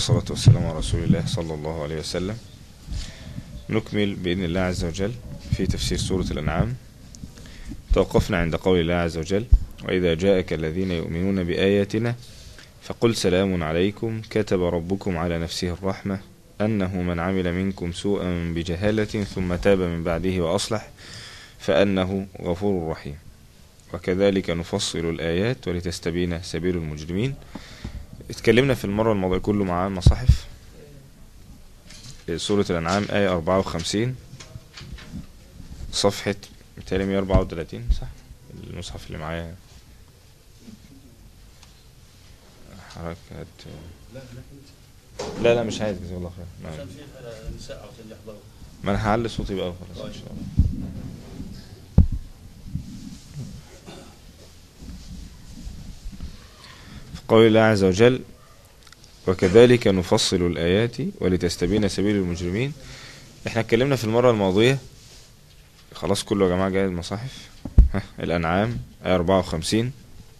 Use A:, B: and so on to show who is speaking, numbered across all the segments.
A: والصلاة والسلام على رسول الله صلى الله عليه وسلم نكمل بإذن الله عز وجل في تفسير سورة الأنعام توقفنا عند قول الله عز وجل وإذا جاءك الذين يؤمنون بآياتنا فقل سلام عليكم كتب ربكم على نفسه الرحمة أنه من عمل منكم سوءا بجهالة ثم تاب من بعده وأصلح فأنه غفور رحيم وكذلك نفصل الآيات ولتستبين سبيل المجرمين اتكلمنا في المرة الماضية كله مع مصاحف سورة الأنعام آية 54 صفحة متهيألي 134 صح المصحف اللي معايا حركات لا لا مش عايز جزاك الله خير ما-
B: عشان في نساء عشان يحضروا
A: ما انا هعلي صوتي بقى خلاص ان
B: طيب.
A: شاء الله في قول الله عز وجل وكذلك نفصل الآيات ولتستبين سبيل المجرمين احنا اتكلمنا في المرة الماضية خلاص كله يا جماعة جاي المصاحف ها الأنعام آية 54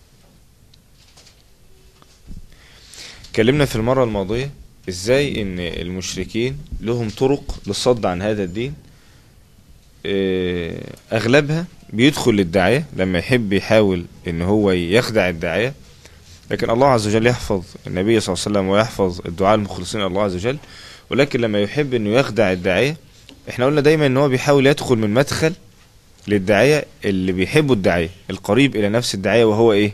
A: اتكلمنا في المرة الماضية ازاي ان المشركين لهم طرق للصد عن هذا الدين اه، اغلبها بيدخل للداعية لما يحب يحاول ان هو يخدع الداعية لكن الله عز وجل يحفظ النبي صلى الله عليه وسلم ويحفظ الدعاء المخلصين الله عز وجل ولكن لما يحب انه يخدع الداعية احنا قلنا دايما ان هو بيحاول يدخل من مدخل للداعية اللي بيحبه الداعية القريب الى نفس الداعية وهو ايه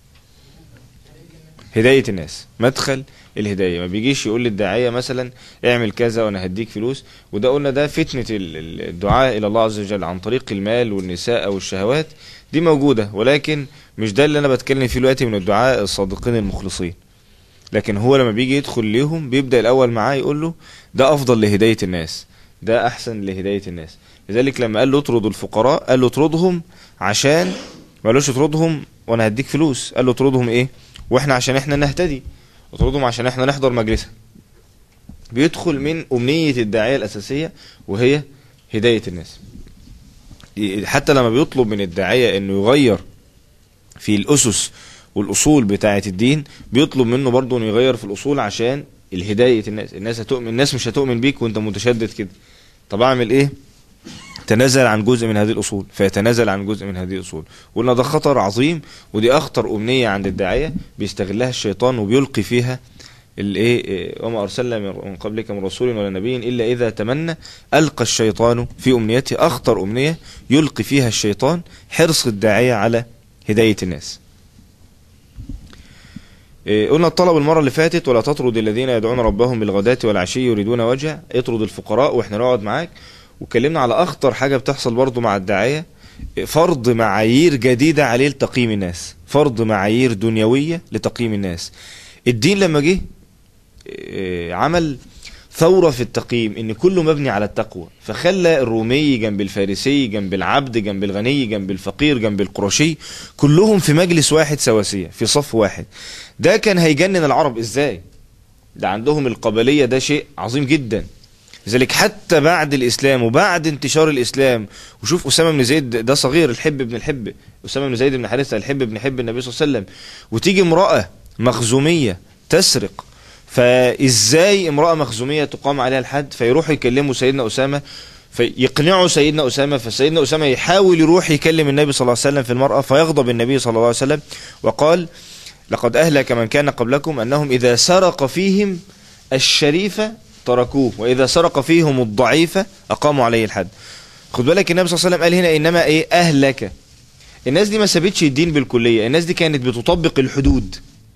A: هداية الناس مدخل الهداية ما بيجيش يقول للداعية مثلا اعمل كذا وانا هديك فلوس وده قلنا ده فتنة ال- ال- الدعاء الى الله عز وجل عن طريق المال والنساء او الشهوات دي موجودة ولكن مش ده اللي انا بتكلم فيه دلوقتي من الدعاء الصادقين المخلصين لكن هو لما بيجي يدخل ليهم بيبدأ الاول معاه يقول له ده افضل لهداية الناس ده احسن لهداية الناس لذلك لما قال له اطرد الفقراء قال له اطردهم عشان ما قالوش اطردهم وانا هديك فلوس قال له اطردهم ايه واحنا عشان احنا نهتدي اطردهم عشان احنا نحضر مجلسك بيدخل من أمنية الداعية الأساسية وهي هداية الناس ي- حتى لما بيطلب من الداعية انه يغير في الأسس والأصول بتاعة الدين بيطلب منه برضه انه يغير في الأصول عشان الهداية الناس الناس هتؤمن الناس مش هتؤمن بيك وانت متشدد كده طب اعمل ايه تنازل عن جزء من هذه الأصول فيتنازل عن جزء من هذه الأصول وقلنا ده خطر عظيم ودي أخطر أمنية عند الداعية بيستغلها الشيطان وبيلقي فيها الايه إيه، وما ارسلنا من من قبلك من رسول ولا نبي الا اذا تمنى القى الشيطان في امنيته اخطر امنيه يلقي فيها الشيطان حرص الداعيه على هدايه الناس إيه، قلنا الطلب المره اللي فاتت ولا تطرد الذين يدعون ربهم بالغداة والعشي يريدون وجه اطرد الفقراء واحنا نقعد معاك واتكلمنا على اخطر حاجه بتحصل برضو مع الداعيه إيه، فرض معايير جديده عليه لتقييم الناس فرض معايير دنيويه لتقييم الناس الدين لما جه آه، عمل ثورة في التقييم ان كله مبني على التقوى فخلى الرومي جنب الفارسي جنب العبد جنب الغني جنب الفقير جنب القرشي كلهم في مجلس واحد سواسية في صف واحد ده كان هيجنن العرب ازاي ده عندهم القبلية ده شيء عظيم جدا لذلك حتى بعد الاسلام وبعد انتشار الاسلام وشوف اسامه بن زيد ده صغير الحب ابن الحب اسامه بن زيد بن حارثه الحب ابن حب النبي صلى الله عليه وسلم وتيجي امراه مخزوميه تسرق فازاي امراه مخزوميه تقام عليها الحد فيروحوا يكلموا سيدنا اسامه فيقنعوا سيدنا اسامه فسيدنا اسامه يحاول يروح يكلم النبي صلى الله عليه وسلم في المراه فيغضب النبي صلى الله عليه وسلم وقال لقد اهلك من كان قبلكم انهم اذا سرق فيهم الشريفه تركوه واذا سرق فيهم الضعيفه اقاموا عليه الحد خد بالك النبي صلى الله عليه وسلم قال هنا انما ايه اهلك الناس دي ما سابتش الدين بالكليه الناس دي كانت بتطبق الحدود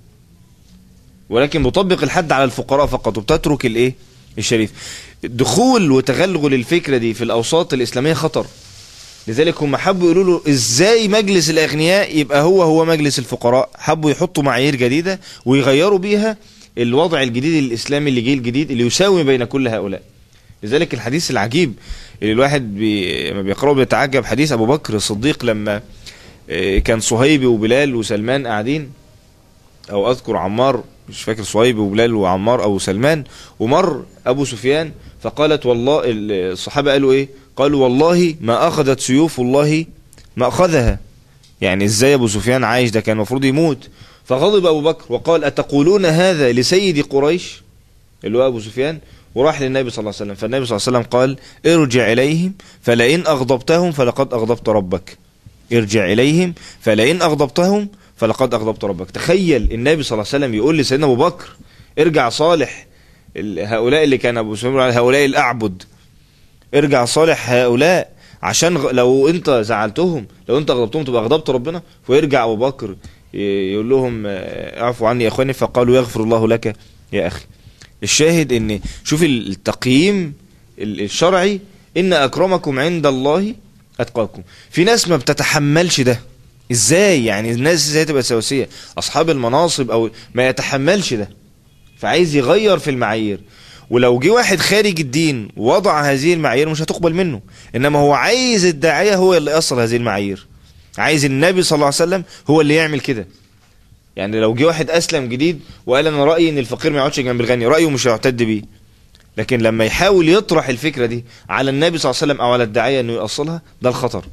A: ولكن بتطبق الحد على الفقراء فقط وبتترك الايه الشريف دخول وتغلغل الفكره دي في الاوساط الاسلاميه خطر لذلك هم حبوا يقولوا له ازاي مجلس الاغنياء يبقى هو هو مجلس الفقراء حبوا يحطوا معايير جديده ويغيروا بيها الوضع الجديد الاسلامي اللي جه الجديد اللي يساوي بين كل هؤلاء لذلك الحديث العجيب اللي الواحد بي... لما بيقراه بيتعجب حديث ابو بكر الصديق لما آه، كان صهيبي وبلال وسلمان قاعدين او اذكر عمار مش فاكر صهيب وبلال وعمار او سلمان ومر ابو سفيان فقالت والله الصحابه قالوا ايه قالوا والله ما اخذت سيوف الله ما اخذها يعني ازاي ابو سفيان عايش ده كان المفروض يموت فغضب ابو بكر وقال اتقولون هذا لسيد قريش اللي هو ابو سفيان وراح للنبي صلى الله عليه وسلم فالنبي صلى الله عليه وسلم قال ارجع اليهم فلئن اغضبتهم فلقد اغضبت ربك ارجع اليهم فلئن اغضبتهم فلقد اغضبت ربك تخيل النبي صلى الله عليه وسلم يقول لسيدنا ابو بكر ارجع صالح ال- هؤلاء اللي كان ابو سفيان بيقول على هؤلاء الاعبد ارجع صالح هؤلاء عشان غ- لو انت زعلتهم لو انت غضبتهم تبقى غضبت ربنا فيرجع ابو بكر ي- يقول لهم آه، اعفوا عني يا اخواني فقالوا يغفر الله لك يا اخي الشاهد ان شوف التقييم ال- الشرعي ان اكرمكم عند الله اتقاكم في ناس ما بتتحملش ده ازاي يعني الناس ازاي تبقى سواسيه اصحاب المناصب او ما يتحملش ده فعايز يغير في المعايير ولو جه واحد خارج الدين وضع هذه المعايير مش هتقبل منه انما هو عايز الداعيه هو اللي يصل هذه المعايير عايز النبي صلى الله عليه وسلم هو اللي يعمل كده يعني لو جه واحد اسلم جديد وقال انا رايي ان الفقير ما يقعدش جنب الغني رايه مش هيعتد بيه لكن لما يحاول يطرح الفكره دي على النبي صلى الله عليه وسلم او على الداعيه انه يوصلها ده الخطر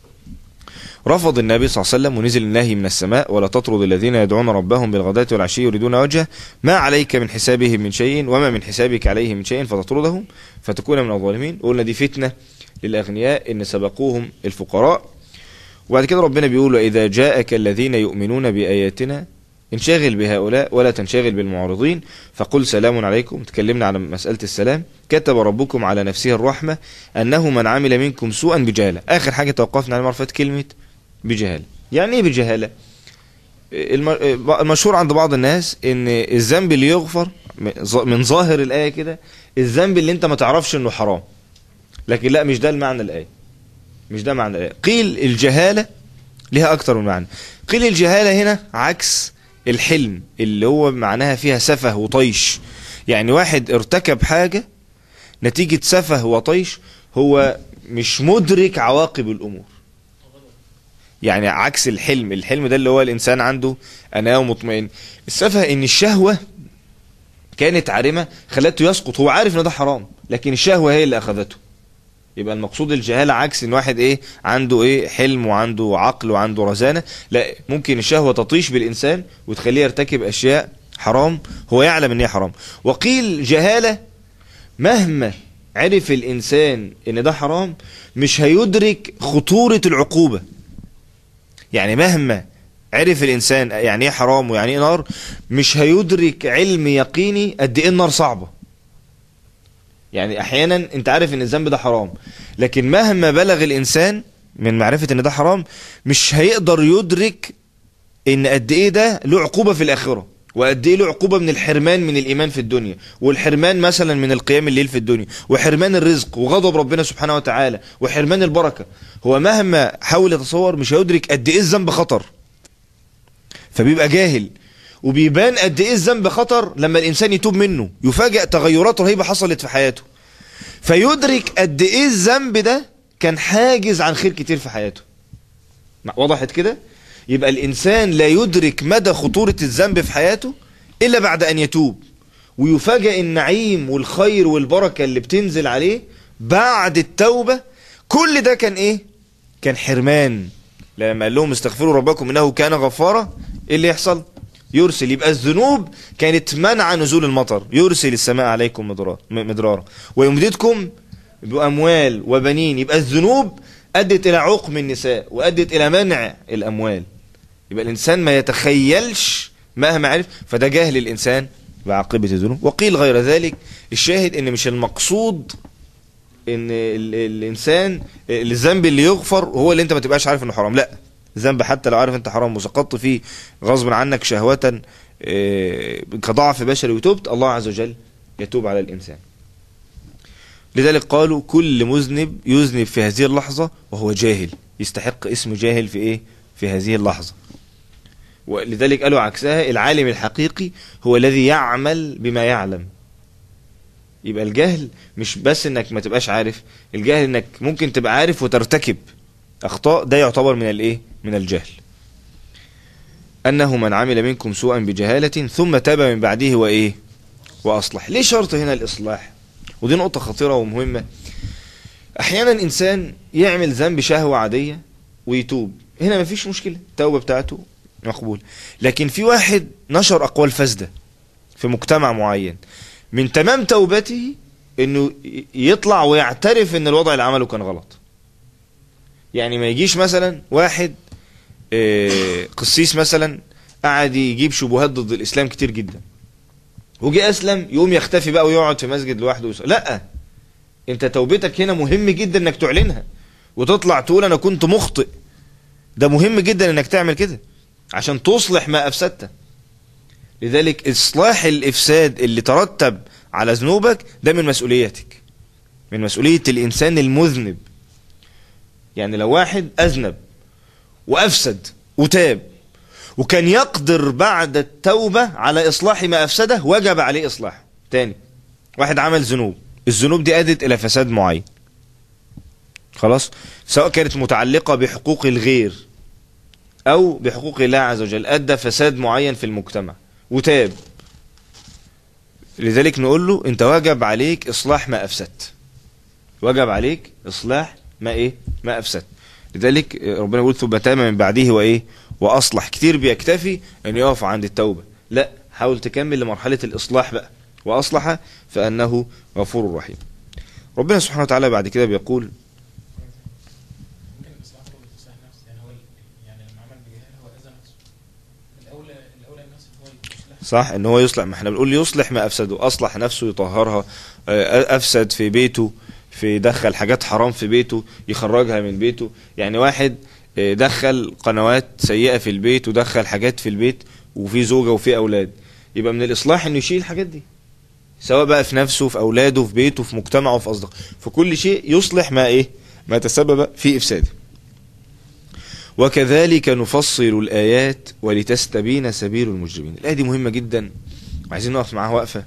A: رفض النبي صلى الله عليه وسلم ونزل النهي من السماء ولا تطرد الذين يدعون ربهم بالغداة والعشي يريدون وجهه ما عليك من حسابهم من شيء وما من حسابك عليهم من شيء فتطردهم فتكون من الظالمين قلنا دي فتنة للأغنياء إن سبقوهم الفقراء وبعد كده ربنا بيقول وإذا جاءك الذين يؤمنون بآياتنا انشغل بهؤلاء ولا تنشغل بالمعرضين فقل سلام عليكم تكلمنا على مسألة السلام كتب ربكم على نفسه الرحمة أنه من عمل منكم سوءا بجهالة آخر حاجة توقفنا على معرفة كلمة بجهالة يعني ايه بجهالة الم- المشهور عند بعض الناس ان الذنب اللي يغفر من ظاهر الآية كده الذنب اللي انت ما تعرفش انه حرام لكن لا مش ده المعنى الآية مش ده معنى الآية قيل الجهالة لها أكتر من معنى قيل الجهالة هنا عكس الحلم اللي هو معناها فيها سفه وطيش يعني واحد ارتكب حاجة نتيجة سفه وطيش هو مش مدرك عواقب الأمور يعني عكس الحلم الحلم ده اللي هو الإنسان عنده أنا ومطمئن السفه إن الشهوة كانت عارمة خلته يسقط هو عارف إن ده حرام لكن الشهوة هي اللي أخذته يبقى المقصود الجهالة عكس ان واحد ايه عنده ايه حلم وعنده عقل وعنده رزانة لا ممكن الشهوة تطيش بالانسان وتخليه يرتكب اشياء حرام هو يعلم ان هي حرام وقيل جهالة مهما عرف الانسان ان ده حرام مش هيدرك خطورة العقوبة يعني مهما عرف الانسان يعني ايه حرام ويعني ايه نار مش هيدرك علم يقيني قد ايه النار صعبه يعني احيانا انت عارف ان الذنب ده حرام لكن مهما بلغ الانسان من معرفة ان ده حرام مش هيقدر يدرك ان قد ايه ده له عقوبة في الاخرة وقد ايه له عقوبة من الحرمان من الايمان في الدنيا والحرمان مثلا من القيام الليل في الدنيا وحرمان الرزق وغضب ربنا سبحانه وتعالى وحرمان البركة هو مهما حاول يتصور مش هيدرك قد ايه الذنب خطر فبيبقى جاهل وبيبان قد ايه الذنب خطر لما الانسان يتوب منه يفاجئ تغيرات رهيبه حصلت في حياته فيدرك قد ايه الذنب ده كان حاجز عن خير كتير في حياته وضحت كده يبقى الانسان لا يدرك مدى خطوره الذنب في حياته الا بعد ان يتوب ويفاجئ النعيم والخير والبركه اللي بتنزل عليه بعد التوبه كل ده كان ايه كان حرمان لما قال لهم استغفروا ربكم انه كان غفارا ايه اللي يحصل يرسل يبقى الذنوب كانت منع نزول المطر يرسل السماء عليكم مدرار- مدرارا ويمددكم بأموال وبنين يبقى الذنوب أدت إلى عقم النساء وأدت إلى منع الأموال يبقى الإنسان ما يتخيلش مهما عرف فده جاهل الإنسان بعاقبة الذنوب وقيل غير ذلك الشاهد إن مش المقصود إن ال- الإنسان الذنب اللي يغفر هو اللي أنت ما تبقاش عارف إنه حرام لا ذنب حتى لو عارف انت حرام وسقطت فيه غصب عنك شهوة اه، كضعف بشري وتوبت الله عز وجل يتوب على الإنسان لذلك قالوا كل مذنب يذنب في هذه اللحظة وهو جاهل يستحق اسم جاهل في ايه في هذه اللحظة ولذلك قالوا عكسها العالم الحقيقي هو الذي يعمل بما يعلم يبقى الجهل مش بس انك ما تبقاش عارف الجهل انك ممكن تبقى عارف وترتكب اخطاء ده يعتبر من الايه من الجهل انه من عمل منكم سوءا بجهالة ثم تاب من بعده وايه واصلح ليه شرط هنا الاصلاح ودي نقطة خطيرة ومهمة احيانا انسان يعمل ذنب شهوة عادية ويتوب هنا مفيش مشكلة التوبة بتاعته مقبول لكن في واحد نشر اقوال فاسدة في مجتمع معين من تمام توبته انه ي- يطلع ويعترف ان الوضع اللي عمله كان غلط يعني ما يجيش مثلا واحد آه، قسيس مثلا قعد يجيب شبهات ضد الاسلام كتير جدا وجي اسلم يقوم يختفي بقى ويقعد في مسجد لوحده ويصلي. لا انت توبتك هنا مهم جدا انك تعلنها وتطلع تقول انا كنت مخطئ ده مهم جدا انك تعمل كده عشان تصلح ما افسدته لذلك اصلاح الافساد اللي ترتب على ذنوبك ده من مسؤوليتك من مسؤولية الانسان المذنب يعني لو واحد اذنب وافسد وتاب وكان يقدر بعد التوبة على اصلاح ما افسده وجب عليه اصلاحه تاني واحد عمل ذنوب الذنوب دي ادت الى فساد معين خلاص سواء كانت متعلقة بحقوق الغير او بحقوق الله عز وجل ادى فساد معين في المجتمع وتاب لذلك نقول له انت واجب عليك اصلاح ما افسدت وجب عليك اصلاح ما ايه ما افسدت لذلك ربنا يقول ثم تاب من بعده وايه واصلح كتير بيكتفي ان يقف عند التوبة لا حاول تكمل لمرحلة الاصلاح بقى واصلح فانه غفور رحيم ربنا سبحانه وتعالى بعد كده بيقول
C: ممكن الاصلاح هو الاصلاح نفسه يعني هو ال- يعني لما عمل بجهاله هو اذى نفسه الاولى الاولى النفس هو يصلح
A: صح ان هو يصلح ما احنا بنقول يصلح ما افسده اصلح نفسه يطهرها آه، افسد في بيته في دخل حاجات حرام في بيته يخرجها من بيته يعني واحد آه، دخل قنوات سيئة في البيت ودخل حاجات في البيت وفي زوجة وفي اولاد يبقى من الاصلاح انه يشيل الحاجات دي سواء بقى في نفسه في اولاده في بيته في مجتمعه في اصدقائه في كل شيء يصلح ما ايه ما تسبب في افساده وكذلك نفصل الآيات ولتستبين سبيل المجرمين الآية دي مهمة جدا وعايزين نقف معاها وقفة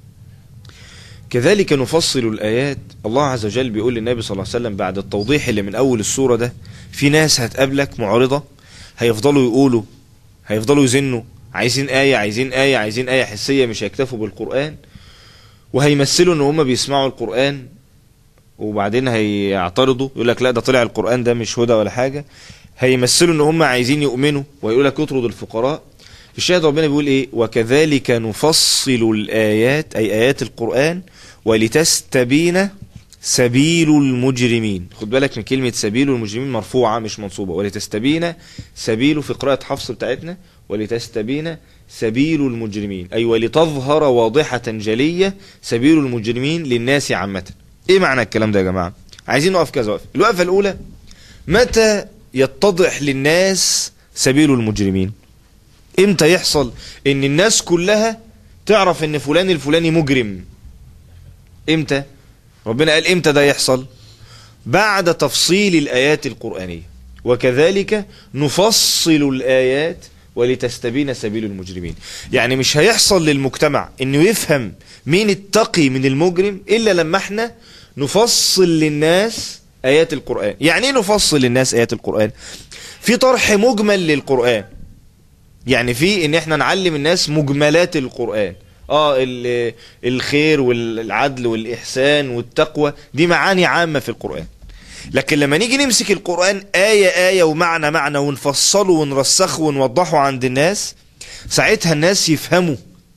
A: كذلك نفصل الآيات الله عز وجل بيقول للنبي صلى الله عليه وسلم بعد التوضيح اللي من أول السورة ده في ناس هتقابلك معارضة هيفضلوا يقولوا هيفضلوا يزنوا عايزين آية عايزين آية عايزين آية حسية مش هيكتفوا بالقرآن وهيمثلوا ان هم بيسمعوا القرآن وبعدين هيعترضوا يقول لك لا ده طلع القرآن ده مش هدى ولا حاجة هيمثلوا ان هم عايزين يؤمنوا ويقول لك اطرد الفقراء في الشاهد ربنا بيقول ايه وكذلك نفصل الايات اي ايات القرآن ولتستبين سبيل المجرمين خد بالك من كلمة سبيل المجرمين مرفوعة مش منصوبة ولتستبين سبيل في قراءة حفص بتاعتنا ولتستبين سبيل المجرمين أي ولتظهر واضحة جلية سبيل المجرمين للناس عامة ايه معنى الكلام ده يا جماعة عايزين نقف كذا وقفة الوقفة الأولى متى يتضح للناس سبيل المجرمين امتى يحصل ان الناس كلها تعرف ان فلان الفلاني مجرم امتى ربنا قال امتى ده يحصل بعد تفصيل الآيات القرآنية وكذلك نفصل الآيات ولتستبين سبيل المجرمين يعني مش هيحصل للمجتمع انه يفهم مين التقي من المجرم الا لما احنا نفصل للناس آيات القرآن يعني ايه نفصل للناس آيات القرآن في طرح مجمل للقرآن يعني في ان احنا نعلم الناس مجملات القرآن اه ال- الخير والعدل والإحسان والتقوى دي معاني عامة في القرآن لكن لما نيجي نمسك القرآن آية آية ومعنى معنى ونفصله ونرسخه ونوضحه عند الناس ساعتها الناس يفهموا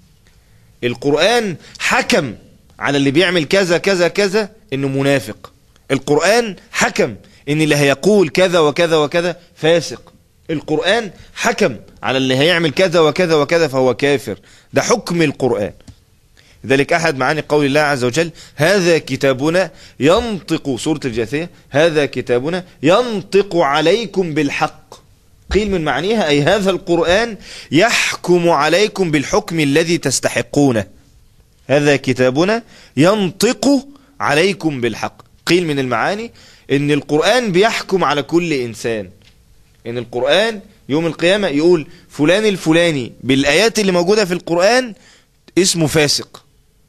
A: القرآن حكم على اللي بيعمل كذا كذا كذا انه منافق القرآن حكم ان اللي هيقول كذا وكذا وكذا فاسق القرآن حكم على اللي هيعمل كذا وكذا وكذا فهو كافر ده حكم القرآن ذلك أحد معاني قول الله عز وجل هذا كتابنا ينطق سورة الجاثية هذا كتابنا ينطق عليكم بالحق قيل من معانيها أي هذا القرآن يحكم عليكم بالحكم الذي تستحقونه هذا كتابنا ينطق عليكم بالحق قيل من المعاني ان القرآن بيحكم على كل انسان ان القرآن يوم القيامة يقول فلان الفلاني بالآيات اللي موجودة في القرآن اسمه فاسق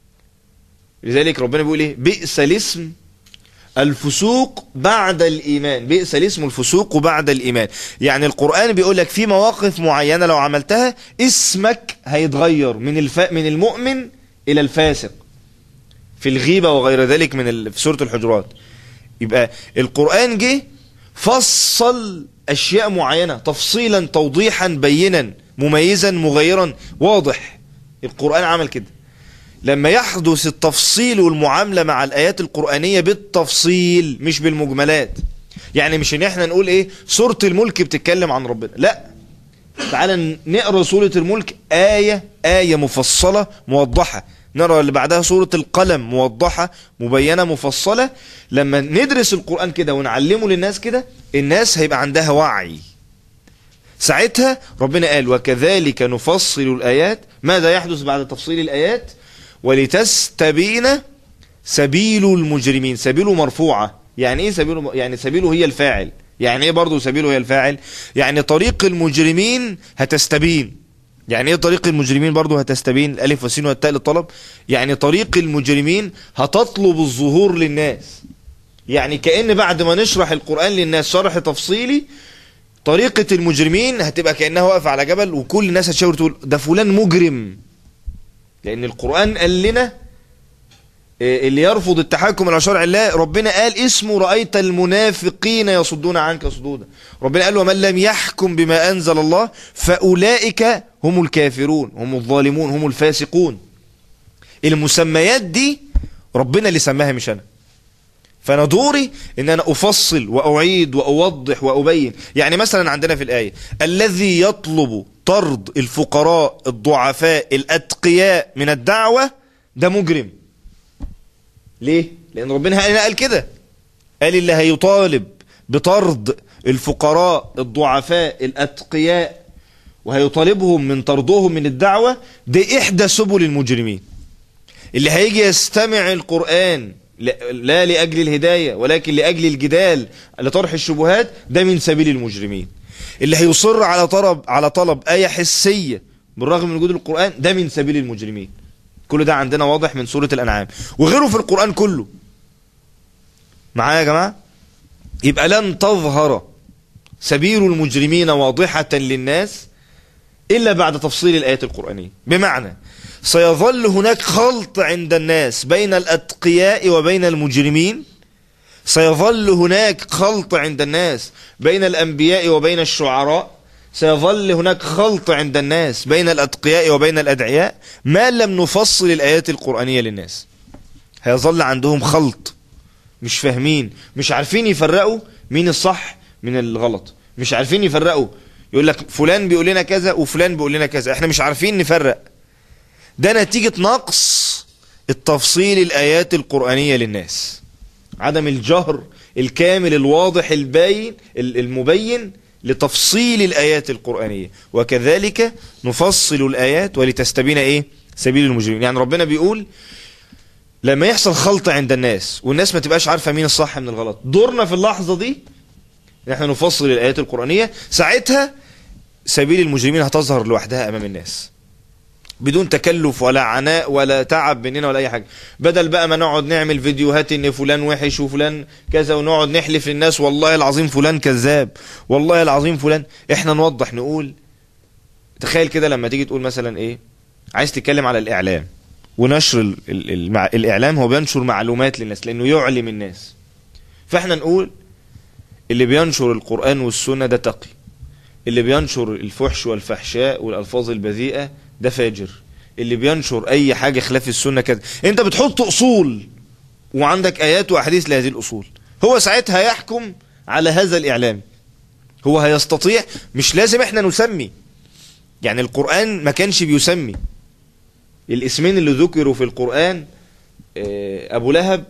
A: لذلك ربنا بيقول ايه بئس الاسم الفسوق بعد الإيمان بئس الاسم الفسوق بعد الإيمان يعني القرآن بيقول لك في مواقف معينة لو عملتها اسمك هيتغير من الف... من المؤمن إلى الفاسق في الغيبة وغير ذلك من ال... في سورة الحجرات يبقى القرآن جه فصل أشياء معينة تفصيلا توضيحا بينا مميزا مغيرا واضح القرآن عمل كده لما يحدث التفصيل والمعاملة مع الآيات القرآنية بالتفصيل مش بالمجملات يعني مش ان احنا نقول ايه سورة الملك بتتكلم عن ربنا لا تعالى نقرأ سورة الملك آية آية مفصلة موضحة نرى اللي بعدها سورة القلم موضحة مبينة مفصلة لما ندرس القرآن كده ونعلمه للناس كده الناس هيبقى عندها وعي ساعتها ربنا قال وكذلك نفصل الآيات ماذا يحدث بعد تفصيل الآيات ولتستبين سبيل المجرمين سبيله مرفوعة يعني ايه سبيله يعني سبيله هي الفاعل يعني ايه برضه سبيله هي الفاعل يعني طريق المجرمين هتستبين يعني ايه طريق المجرمين برضه هتستبين الالف والسين والتاء للطلب يعني طريق المجرمين هتطلب الظهور للناس يعني كأن بعد ما نشرح القرآن للناس شرح تفصيلي طريقة المجرمين هتبقى كأنها واقف على جبل وكل الناس هتشاور تقول ده فلان مجرم لأن القرآن قال لنا إيه، اللي يرفض التحكم إلى شرع الله ربنا قال اسمه رأيت المنافقين يصدون عنك صدودا ربنا قال ومن لم يحكم بما أنزل الله فأولئك هم الكافرون هم الظالمون هم الفاسقون المسميات دي ربنا اللي سماها مش أنا فانا دوري ان انا افصل واعيد واوضح وابين يعني مثلا عندنا في الايه الذي يطلب طرد الفقراء الضعفاء الاتقياء من الدعوه ده مجرم ليه لان ربنا قال قال كده قال اللي هيطالب بطرد الفقراء الضعفاء الاتقياء وهيطالبهم من طردهم من الدعوه دي احدى سبل المجرمين اللي هيجي يستمع القرآن لا لا لأجل الهداية ولكن لأجل الجدال لطرح الشبهات ده من سبيل المجرمين اللي هيصر على طلب على طلب آية حسية بالرغم من وجود القرآن ده من سبيل المجرمين كل ده عندنا واضح من سورة الأنعام وغيره في القرآن كله معايا يا جماعة يبقى لن تظهر سبيل المجرمين واضحة للناس إلا بعد تفصيل الآيات القرآنية بمعنى سيظل هناك خلط عند الناس بين الأتقياء وبين المجرمين سيظل هناك خلط عند الناس بين الأنبياء وبين الشعراء سيظل هناك خلط عند الناس بين الأتقياء وبين الأدعياء ما لم نفصل الآيات القرآنية للناس هيظل عندهم خلط مش فاهمين مش عارفين يفرقوا مين الصح من الغلط مش عارفين يفرقوا يقول لك فلان بيقول لنا كذا وفلان بيقول لنا كذا احنا مش عارفين نفرق ده نتيجة نقص التفصيل الآيات القرآنية للناس عدم الجهر الكامل الواضح الباين المبين لتفصيل الآيات القرآنية وكذلك نفصل الآيات ولتستبين إيه سبيل المجرمين يعني ربنا بيقول لما يحصل خلط عند الناس والناس ما تبقاش عارفة مين الصح من الغلط دورنا في اللحظة دي نحن نفصل الآيات القرآنية ساعتها سبيل المجرمين هتظهر لوحدها أمام الناس بدون تكلف ولا عناء ولا تعب مننا ولا اي حاجه بدل بقى ما نقعد نعمل فيديوهات ان فلان وحش وفلان كذا ونقعد نحلف للناس والله العظيم فلان كذاب والله العظيم فلان احنا نوضح نقول تخيل كده لما تيجي تقول مثلا ايه عايز تتكلم على الاعلام ونشر ال ال ال الاعلام هو بينشر معلومات للناس لانه يعلم الناس فاحنا نقول اللي بينشر القران والسنه ده تقي اللي بينشر الفحش والفحشاء والالفاظ البذيئه ده فاجر اللي بينشر اي حاجة خلاف السنة كده انت بتحط اصول وعندك ايات واحاديث لهذه الاصول هو ساعتها يحكم على هذا الاعلام هو هيستطيع مش لازم احنا نسمي يعني القرآن ما كانش بيسمي الاسمين اللي ذكروا في القرآن آه، ابو لهب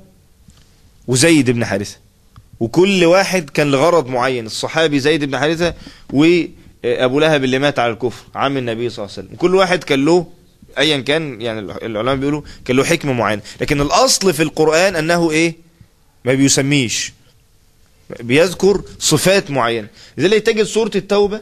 A: وزيد بن حارثة وكل واحد كان لغرض معين الصحابي زيد بن حارثة وابو لهب اللي مات على الكفر عم النبي صلى الله عليه وسلم كل واحد كان له ايا كان يعني العلماء بيقولوا كان له حكمة معينة لكن الاصل في القرآن انه ايه ما بيسميش بيذكر صفات معينة لذلك تجد سورة التوبة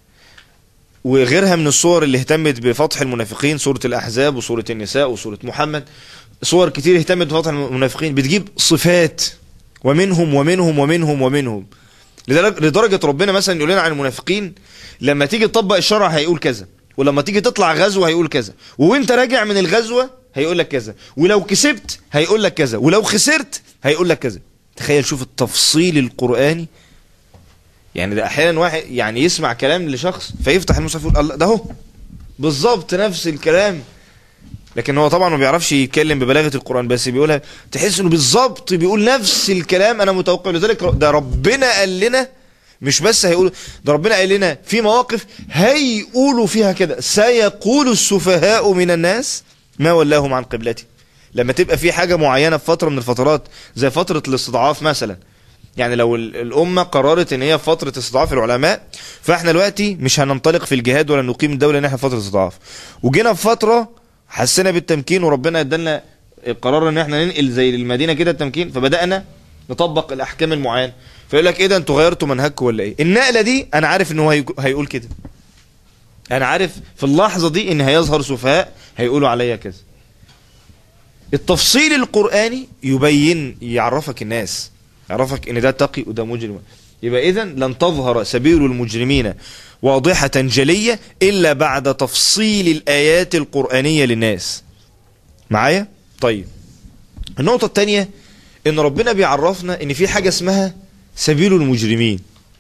A: وغيرها من الصور اللي اهتمت بفتح المنافقين سورة الأحزاب وسورة النساء وسورة محمد صور كتير اهتمت بفتح المنافقين بتجيب صفات ومنهم ومنهم ومنهم ومنهم لدرجة, لدرجة ربنا مثلا يقول لنا عن المنافقين لما تيجي تطبق الشرع هيقول كذا ولما تيجي تطلع غزوة هيقول كذا وانت راجع من الغزوة هيقول لك كذا ولو كسبت هيقول لك كذا ولو خسرت هيقول لك كذا تخيل شوف التفصيل القرآني يعني ده احيانا واحد يعني يسمع كلام لشخص فيفتح المصحف يقول الله ده هو بالظبط نفس الكلام لكن هو طبعا ما بيعرفش يتكلم ببلاغه القران بس بيقولها تحس انه بالظبط بيقول نفس الكلام انا متوقع لذلك ده ربنا قال لنا مش بس هيقول ده ربنا قال لنا في مواقف هيقولوا فيها كده سيقول السفهاء من الناس ما ولاهم عن قبلتي لما تبقى في حاجه معينه في فتره من الفترات زي فتره الاستضعاف مثلا يعني لو ال- الأمة قررت إن هي في فترة استضعاف العلماء فإحنا دلوقتي مش هننطلق في الجهاد ولا نقيم الدولة إن إحنا في فترة استضعاف وجينا في فترة حسينا بالتمكين وربنا ادالنا قرار إن إحنا ننقل زي المدينة كده التمكين فبدأنا نطبق الأحكام المعينة فيقول لك إيه ده أنتوا غيرتوا منهجكم ولا إيه؟ النقلة دي أنا عارف إن هو هيق- هيقول كده أنا عارف في اللحظة دي إن هيظهر سفهاء هيقولوا عليا كذا التفصيل القرآني يبين يعرفك الناس يعرفك ان ده تقي وده مجرم يبقى اذا لن تظهر سبيل المجرمين واضحة جلية الا بعد تفصيل الايات القرآنية للناس معايا طيب النقطة الثانية ان ربنا بيعرفنا ان في حاجة اسمها سبيل المجرمين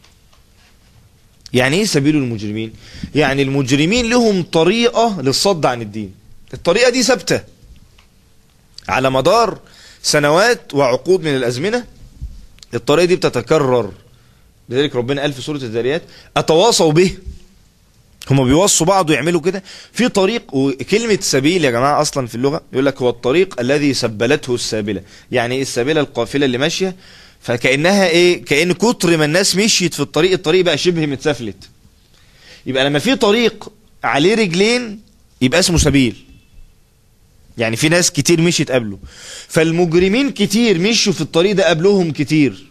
A: يعني ايه سبيل المجرمين يعني المجرمين لهم طريقة للصد عن الدين الطريقة دي ثابتة على مدار سنوات وعقود من الأزمنة الطريقة دي بتتكرر لذلك ربنا قال في سورة الذاريات أتواصوا به هما بيوصوا بعض ويعملوا كده في طريق وكلمة سبيل يا جماعة أصلا في اللغة يقول لك هو الطريق الذي سبلته السابلة يعني إيه السابلة القافلة اللي ماشية فكأنها إيه كأن كتر ما الناس مشيت في الطريق الطريق بقى شبه متسفلت يبقى لما في طريق عليه رجلين يبقى اسمه سبيل يعني في ناس كتير مشيت قبله فالمجرمين كتير مشوا في الطريق ده قبلهم كتير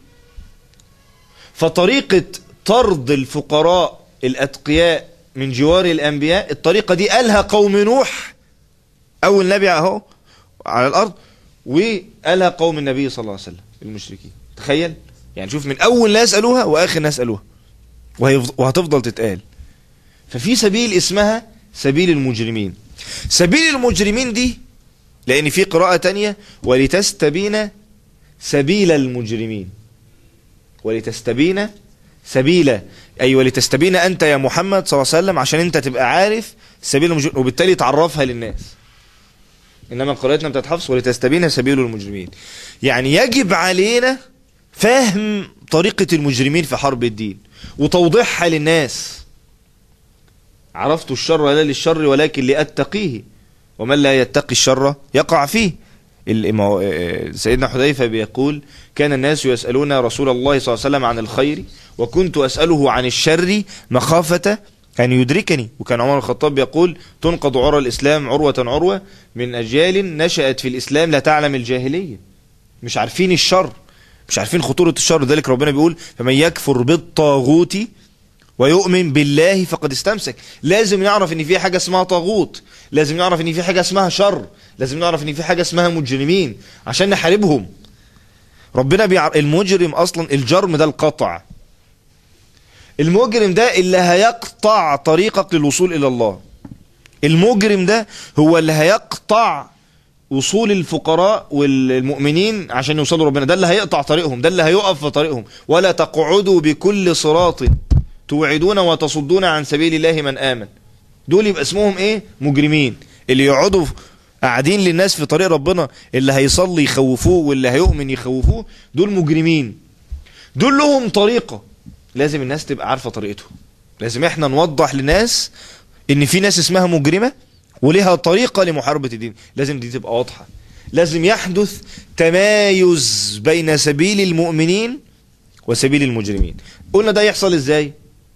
A: فطريقة طرد الفقراء الأتقياء من جوار الأنبياء الطريقة دي قالها قوم نوح أول نبي أهو على الأرض وقالها قوم النبي صلى الله عليه وسلم المشركين تخيل يعني شوف من أول ناس قالوها وآخر ناس قالوها وهيفض- وهتفضل تتقال ففي سبيل اسمها سبيل المجرمين سبيل المجرمين دي لأن في قراءة تانية ولتستبين سبيل المجرمين ولتستبين سبيل أي ولتستبين أنت يا محمد صلى الله عليه وسلم عشان أنت تبقى عارف سبيل المجرمين وبالتالي تعرفها للناس إنما قراءتنا بتاعت حفص ولتستبين سبيل المجرمين يعني يجب علينا فهم طريقة المجرمين في حرب الدين وتوضيحها للناس عرفت الشر لا للشر ولكن لأتقيه ومن لا يتقي الشر يقع فيه ال- ما هو- آه، سيدنا حذيفة بيقول كان الناس يسألون رسول الله صلى الله عليه وسلم عن الخير وكنت أسأله عن الشر مخافة أن يدركني وكان عمر الخطاب يقول تنقض عرى الإسلام عروة عروة من أجيال نشأت في الإسلام لا تعلم الجاهلية مش عارفين الشر مش عارفين خطورة الشر ذلك ربنا بيقول فمن يكفر بالطاغوت ويؤمن بالله فقد استمسك لازم يعرف ان في حاجة اسمها طاغوت لازم يعرف ان في حاجة اسمها شر لازم نعرف ان في حاجة اسمها مجرمين عشان نحاربهم ربنا بيعر... المجرم اصلا الجرم ده القطع المجرم ده اللي هيقطع طريقك للوصول الى الله المجرم ده هو اللي هيقطع وصول الفقراء والمؤمنين عشان يوصلوا ربنا ده اللي هيقطع طريقهم ده اللي هيقف في طريقهم ولا تقعدوا بكل صراط توعدون وتصدون عن سبيل الله من آمن دول يبقى اسمهم ايه مجرمين اللي يقعدوا قاعدين للناس في طريق ربنا اللي هيصلي يخوفوه واللي هيؤمن يخوفوه دول مجرمين دول لهم طريقة لازم الناس تبقى عارفة طريقتهم لازم احنا نوضح للناس ان في ناس اسمها مجرمة ولها طريقة لمحاربة الدين لازم دي تبقى واضحة لازم يحدث تمايز بين سبيل المؤمنين وسبيل المجرمين قلنا ده يحصل ازاي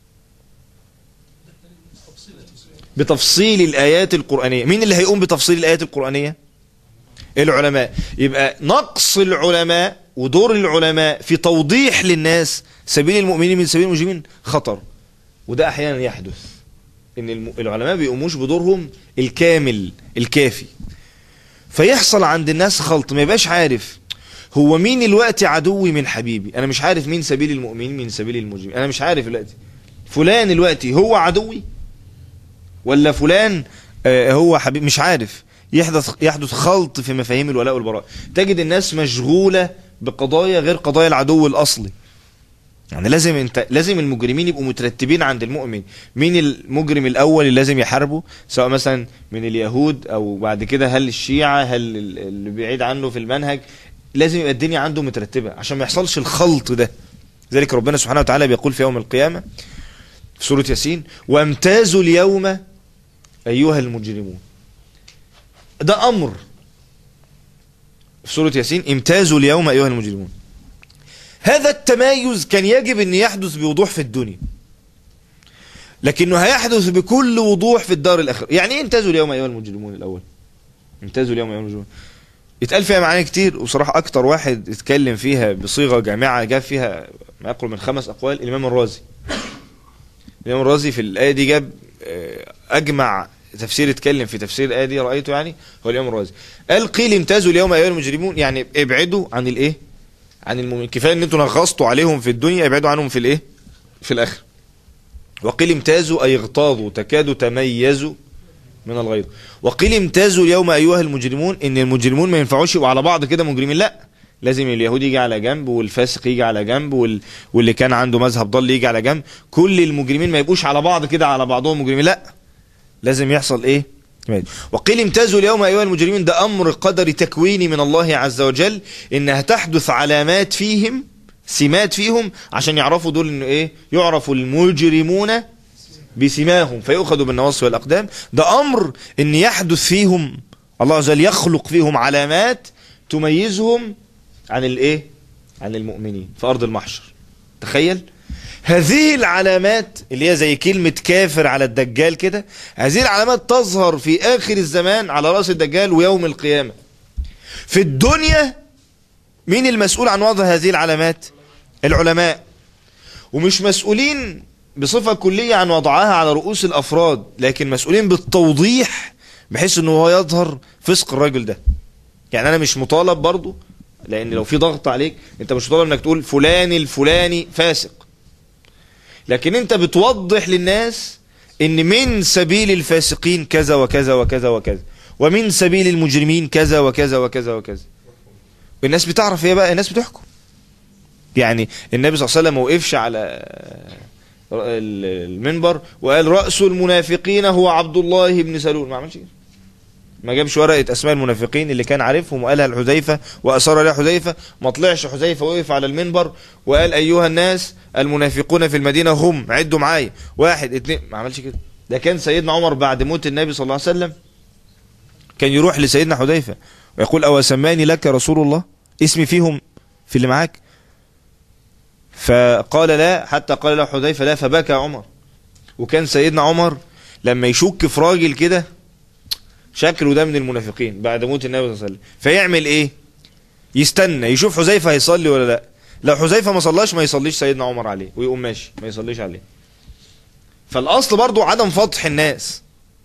A: بتفصيل الآيات القرآنية مين اللي هيقوم بتفصيل الآيات القرآنية العلماء يبقى نقص العلماء ودور العلماء في توضيح للناس سبيل المؤمنين من سبيل المجرمين خطر وده أحيانا يحدث ان الم- العلماء بيقوموش بدورهم الكامل الكافي فيحصل عند الناس خلط ما يبقاش عارف هو مين الوقت عدوي من حبيبي انا مش عارف مين سبيل المؤمنين من سبيل المجرمين انا مش عارف الوقت فلان الوقت هو عدوي ولا فلان آه، هو حبيب مش عارف يحدث يحدث خلط في مفاهيم الولاء والبراء تجد الناس مشغولة بقضايا غير قضايا العدو الأصلي يعني لازم انت لازم المجرمين يبقوا مترتبين عند المؤمن مين المجرم الاول اللي لازم يحاربه سواء مثلا من اليهود او بعد كده هل الشيعة هل ال- اللي بعيد عنه في المنهج لازم يبقى الدنيا عنده مترتبة عشان ما يحصلش الخلط ده ذلك ربنا سبحانه وتعالى بيقول في يوم القيامة في سورة ياسين وامتازوا اليوم ايها المجرمون ده امر في سورة ياسين امتازوا اليوم ايها المجرمون هذا التمايز كان يجب ان يحدث بوضوح في الدنيا لكنه هيحدث بكل وضوح في الدار الاخره يعني ايه امتازوا اليوم ايها المجرمون الاول امتازوا اليوم ايها المجرمون يتقال فيها معاني كتير وصراحة اكتر واحد اتكلم فيها بصيغة جامعة جاب فيها ما يقرب من خمس اقوال الامام الرازي الامام الرازي في الايه دي جاب آه، اجمع تفسير اتكلم في تفسير الايه دي رايته يعني هو الامام الرازي قال قيل امتازوا اليوم ايها المجرمون يعني ابعدوا عن الايه عن المؤمنين كفايه ان انتوا نغصتوا عليهم في الدنيا ابعدوا عنهم في الايه في الاخره وقيل امتازوا اي اغتاظوا تكادوا تميزوا من الغيظ وقيل امتازوا اليوم ايها المجرمون ان المجرمون ما ينفعوش يبقوا على بعض كده مجرمين لا لازم اليهودي يجي على جنب والفاسق يجي على جنب وال... واللي كان عنده مذهب ضل يجي على جنب كل المجرمين ما يبقوش على بعض كده على بعضهم مجرمين لا لازم يحصل ايه وقيل امتازوا اليوم ايها المجرمين ده امر قدري تكويني من الله عز وجل انها تحدث علامات فيهم سمات فيهم عشان يعرفوا دول انه ايه يعرفوا المجرمون بسماهم فيؤخذوا بالنواصي والاقدام ده امر ان يحدث فيهم الله عز وجل يخلق فيهم علامات تميزهم عن الايه عن المؤمنين في ارض المحشر تخيل هذه العلامات اللي هي زي كلمة كافر على الدجال كده هذه العلامات تظهر في آخر الزمان على رأس الدجال ويوم القيامة في الدنيا مين المسؤول عن وضع هذه العلامات العلماء ومش مسؤولين بصفة كلية عن وضعها على رؤوس الأفراد لكن مسؤولين بالتوضيح بحيث انه هو يظهر فسق الرجل ده يعني انا مش مطالب برضو لان لو في ضغط عليك انت مش مطالب انك تقول فلان الفلاني فاسق لكن انت بتوضح للناس ان من سبيل الفاسقين كذا وكذا وكذا وكذا ومن سبيل المجرمين كذا وكذا وكذا وكذا والناس بتعرف ايه بقى الناس بتحكم يعني النبي صلى الله عليه وسلم ما وقفش على المنبر وقال رأس المنافقين هو عبد الله بن سلول ما عملش كده ما جابش ورقة أسماء المنافقين اللي كان عارفهم وقالها لحذيفة وأصر عليها حذيفة ما طلعش حذيفة وقف على المنبر وقال أيها الناس المنافقون في المدينة هم عدوا معايا واحد اتنين ما عملش كده ده كان سيدنا عمر بعد موت النبي صلى الله عليه وسلم كان يروح لسيدنا حذيفة ويقول أو سماني لك رسول الله اسمي فيهم في اللي معاك فقال لا حتى قال له حذيفة لا فبكى عمر وكان سيدنا عمر لما يشك في راجل كده شكله ده من المنافقين بعد موت النبي صلى الله عليه وسلم فيعمل ايه يستنى يشوف حذيفه هيصلي ولا لا لو حذيفه ما صلاش ما يصليش سيدنا عمر عليه ويقوم ماشي ما يصليش عليه فالاصل برضو عدم فتح الناس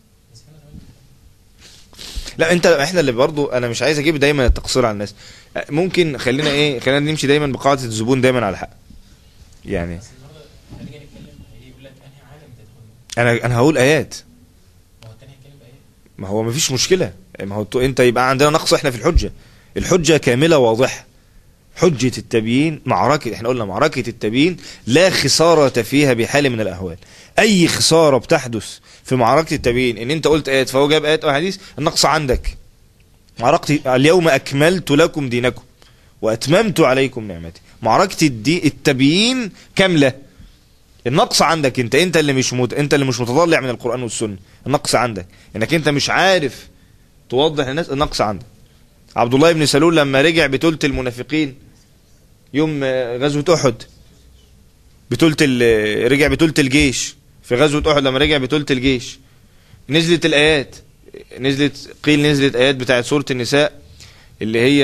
A: لا انت احنا اللي برضو انا مش عايز اجيب دايما التقصير على الناس ممكن خلينا ايه خلينا نمشي دايما بقاعده الزبون دايما على الحق يعني
C: بس النهارده هنيجي نتكلم هيجي يقول لك انهي عالم تدخل
A: انا انا هقول ايات
C: ما هو التاني هيتكلم بايه؟
A: ما هو مفيش مشكلة ما هو تو- انت يبقى عندنا نقص احنا في الحجة الحجة كاملة واضحة حجة التبيين معركة احنا قلنا معركة التبيين لا خسارة فيها بحال من الاحوال اي خسارة بتحدث في معركة التبيين ان انت قلت ايات فهو جاب ايات او حديث النقص عندك معركة اليوم اكملت لكم دينكم واتممت عليكم نعمتي معركة الدي التبيين كاملة النقص عندك انت انت اللي مش مت... انت اللي مش متطلع من القرآن والسنة النقص عندك انك انت مش عارف توضح للناس النقص عندك عبد الله بن سلول لما رجع بتلت المنافقين يوم آه، غزوة احد بتلت ال... رجع بتلت الجيش في غزوة احد لما رجع بتلت الجيش نزلت الايات نزلت قيل نزلت ايات بتاعت سورة النساء اللي هي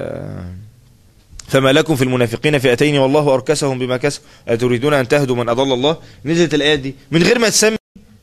A: فما لكم في المنافقين فئتين والله أركسهم بما كسبوا أتريدون أن تهدوا من أضل الله نزلت الآيات دي من غير ما تسمي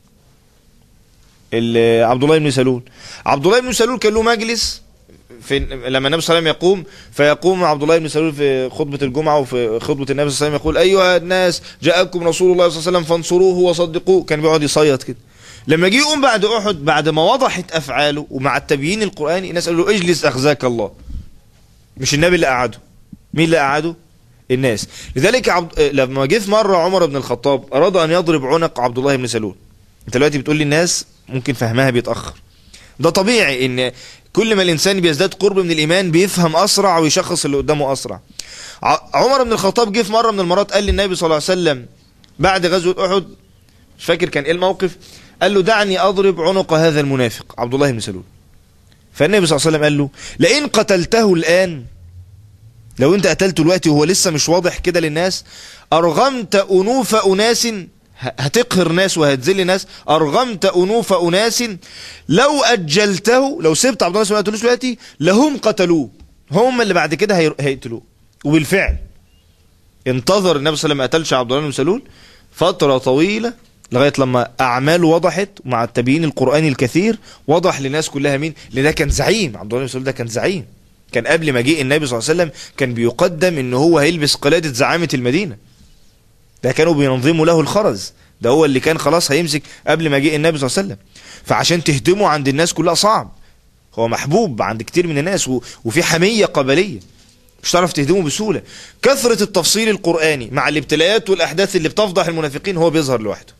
A: ال- عبد الله بن سلول عبد الله بن سلول كان له مجلس في لما النبي صلى الله عليه وسلم يقوم فيقوم عبد الله بن سلول في خطبة الجمعة وفي خطبة النبي صلى الله عليه وسلم يقول أيها الناس جاءكم رسول الله صلى الله عليه وسلم فانصروه وصدقوه كان بيقعد يصيط كده لما جه يقوم بعد أحد بعد ما وضحت أفعاله ومع التبيين القرآني الناس قالوا له اجلس أخزاك الله مش النبي اللي قعده مين اللي قعده الناس لذلك عبد... آه، لما جه في مره عمر بن الخطاب اراد ان يضرب عنق عبد الله بن سلول انت دلوقتي بتقول لي الناس ممكن فهمها بيتاخر ده طبيعي ان كل ما الانسان بيزداد قرب من الايمان بيفهم اسرع ويشخص اللي قدامه اسرع ع- عمر بن الخطاب جه في مره من المرات قال للنبي صلى الله عليه وسلم بعد غزوه احد مش فاكر كان ايه الموقف قال له دعني اضرب عنق هذا المنافق عبد الله بن سلول فالنبي صلى الله عليه وسلم قال له لئن قتلته الان لو انت قتلته دلوقتي وهو لسه مش واضح كده للناس ارغمت انوف اناس ه- هتقهر ناس وهتذل ناس ارغمت انوف اناس لو اجلته لو سبت عبد الله بن سلول ما قتلوش دلوقتي لهم قتلوه هم اللي بعد كده هير- هيقتلوه وبالفعل انتظر النبي صلى الله عليه وسلم ما قتلش عبد الله بن سلول فتره طويله لغايه لما اعماله وضحت مع التبيين القراني الكثير وضح للناس كلها مين لان ده كان زعيم عبد الله بن سلول ده كان زعيم كان قبل مجيء النبي صلى الله عليه وسلم كان بيقدم ان هو هيلبس قلاده زعامه المدينه ده كانوا بينظموا له الخرز ده هو اللي كان خلاص هيمسك قبل مجيء النبي صلى الله عليه وسلم فعشان تهدمه عند الناس كلها صعب هو محبوب عند كتير من الناس و... وفي حميه قبليه مش هتعرف تهدمه بسهوله كثره التفصيل القراني مع الابتلاءات والاحداث اللي بتفضح المنافقين هو بيظهر لوحده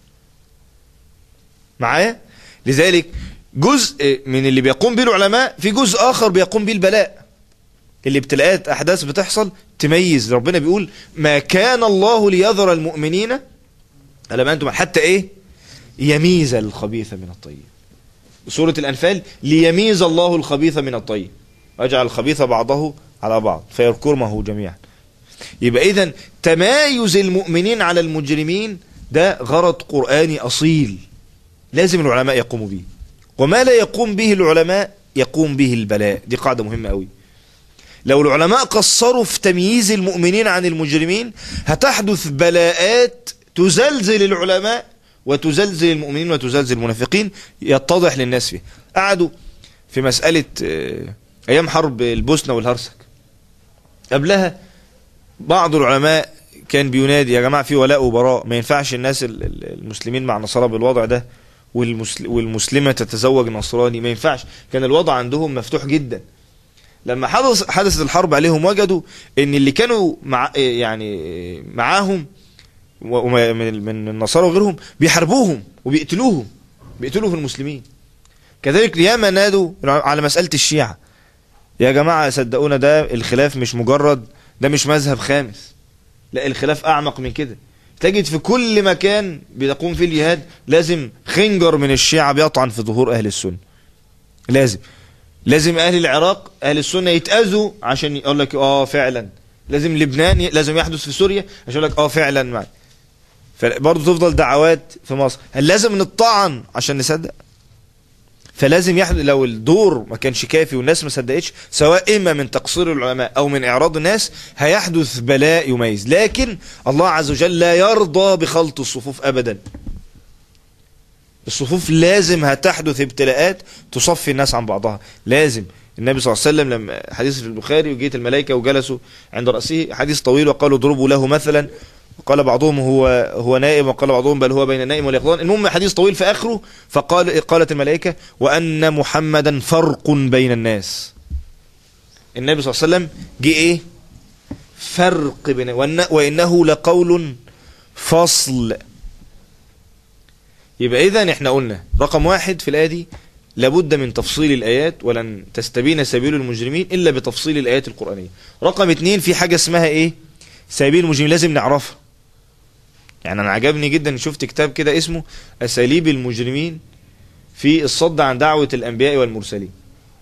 A: معايا لذلك جزء من اللي بيقوم به العلماء في جزء اخر بيقوم به البلاء الابتلاءات احداث بتحصل تميز ربنا بيقول ما كان الله ليذر المؤمنين على ما انتم حتى ايه يميز الخبيث من الطيب سورة الأنفال ليميز الله الخبيث من الطيب ويجعل الخبيث بعضه على بعض فيركمه جميعا يبقى إذا تمايز المؤمنين على المجرمين ده غرض قرآني أصيل لازم العلماء يقوموا به وما لا يقوم به العلماء يقوم به البلاء دي قاعدة مهمة قوي لو العلماء قصروا في تمييز المؤمنين عن المجرمين هتحدث بلاءات تزلزل العلماء وتزلزل المؤمنين وتزلزل المنافقين يتضح للناس فيه قعدوا في مسألة آه، أيام حرب البوسنة والهرسك قبلها بعض العلماء كان بينادي يا جماعة في ولاء وبراء ما ينفعش الناس ال- ال- المسلمين مع النصارى بالوضع ده والمسل- والمسلمة تتزوج نصراني ما ينفعش كان الوضع عندهم مفتوح جدا لما حدث حدثت الحرب عليهم وجدوا ان اللي كانوا مع يعني معاهم وما- من من النصارى وغيرهم بيحاربوهم وبيقتلوهم بيقتلوا في المسلمين كذلك ياما نادوا على مسألة الشيعة يا جماعة صدقونا ده الخلاف مش مجرد ده مش مذهب خامس لا الخلاف أعمق من كده تجد في كل مكان بيقوم فيه الجهاد لازم خنجر من الشيعة بيطعن في ظهور أهل السنة لازم لازم أهل العراق أهل السنة يتأذوا عشان يقول لك آه فعلا لازم لبنان ي- لازم يحدث في سوريا عشان يقول لك آه فعلا معي فبرضه تفضل دعوات في مصر هل لازم نطعن عشان نصدق فلازم يحدث لو الدور ما كانش كافي والناس ما صدقتش سواء اما من تقصير العلماء او من اعراض الناس هيحدث بلاء يميز لكن الله عز وجل لا يرضى بخلط الصفوف ابدا الصفوف لازم هتحدث ابتلاءات تصفي الناس عن بعضها لازم النبي صلى الله عليه وسلم لما حديث في البخاري وجيت الملائكه وجلسوا عند راسه حديث طويل وقالوا اضربوا له مثلا وقال بعضهم هو هو نائم وقال بعضهم بل هو بين النائم واليقظان المهم حديث طويل في اخره فقال قالت الملائكه وان محمدا فرق بين الناس النبي صلى الله عليه وسلم جه ايه فرق بين وإن- وانه لقول فصل يبقى اذا احنا قلنا رقم واحد في الايه دي لابد من تفصيل الايات ولن تستبين سبيل المجرمين الا بتفصيل الايات القرانيه رقم اتنين في حاجه اسمها ايه سبيل المجرمين لازم نعرفها يعني انا عجبني جدا شفت كتاب كده اسمه اساليب المجرمين في الصد عن دعوه الانبياء والمرسلين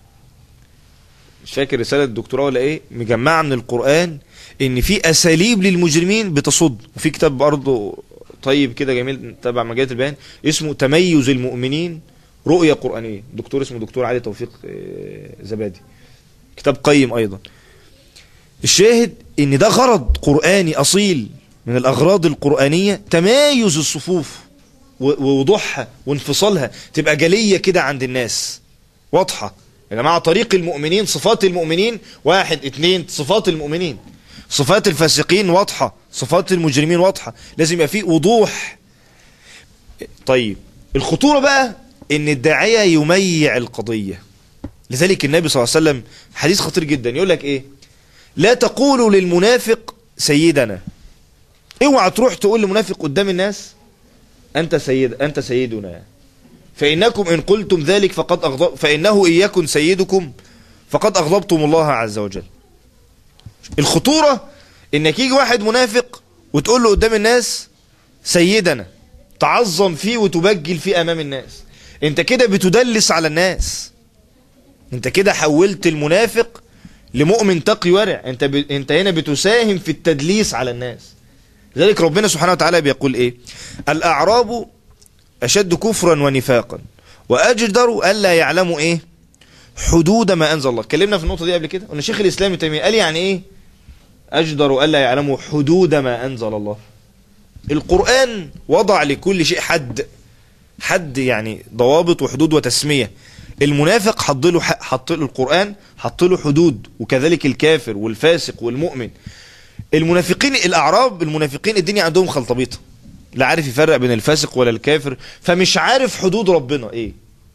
A: مش فاكر رساله دكتوراه ولا ايه مجمعه من القران ان في اساليب للمجرمين بتصد وفي كتاب برضه طيب كده جميل تبع مجله البيان اسمه تميز المؤمنين رؤيه قرانيه دكتور اسمه دكتور علي توفيق آه، زبادي كتاب قيم ايضا الشاهد ان ده غرض قرآني اصيل من الاغراض القرآنية تمايز الصفوف و- ووضوحها وانفصالها تبقى جلية كده عند الناس واضحة يا جماعة طريق المؤمنين صفات المؤمنين واحد اتنين صفات المؤمنين صفات الفاسقين واضحة صفات المجرمين واضحة لازم يبقى فيه وضوح طيب الخطورة بقى ان الداعية يميع القضية لذلك النبي صلى الله عليه وسلم حديث خطير جدا يقول لك ايه لا تقولوا للمنافق سيدنا اوعى تروح تقول لمنافق قدام الناس انت سيد انت سيدنا فانكم ان قلتم ذلك فقد اغضب فانه ان يكن سيدكم فقد اغضبتم الله عز وجل الخطوره انك يجي واحد منافق وتقول له قدام الناس سيدنا تعظم فيه وتبجل فيه امام الناس انت كده بتدلس على الناس انت كده حولت المنافق لمؤمن تقي ورع انت ب... انت هنا بتساهم في التدليس على الناس لذلك ربنا سبحانه وتعالى بيقول ايه الاعراب اشد كفرا ونفاقا واجدر الا يعلموا ايه حدود ما انزل الله اتكلمنا في النقطه دي قبل كده قلنا شيخ الاسلام ابن تيميه قال يعني ايه اجدر الا يعلموا حدود ما انزل الله القران وضع لكل شيء حد حد يعني ضوابط وحدود وتسميه المنافق حط له حط له القران حط له حدود وكذلك الكافر والفاسق والمؤمن المنافقين الاعراب المنافقين الدنيا عندهم خلطبيطه لا عارف يفرق بين الفاسق ولا الكافر فمش عارف حدود ربنا ايه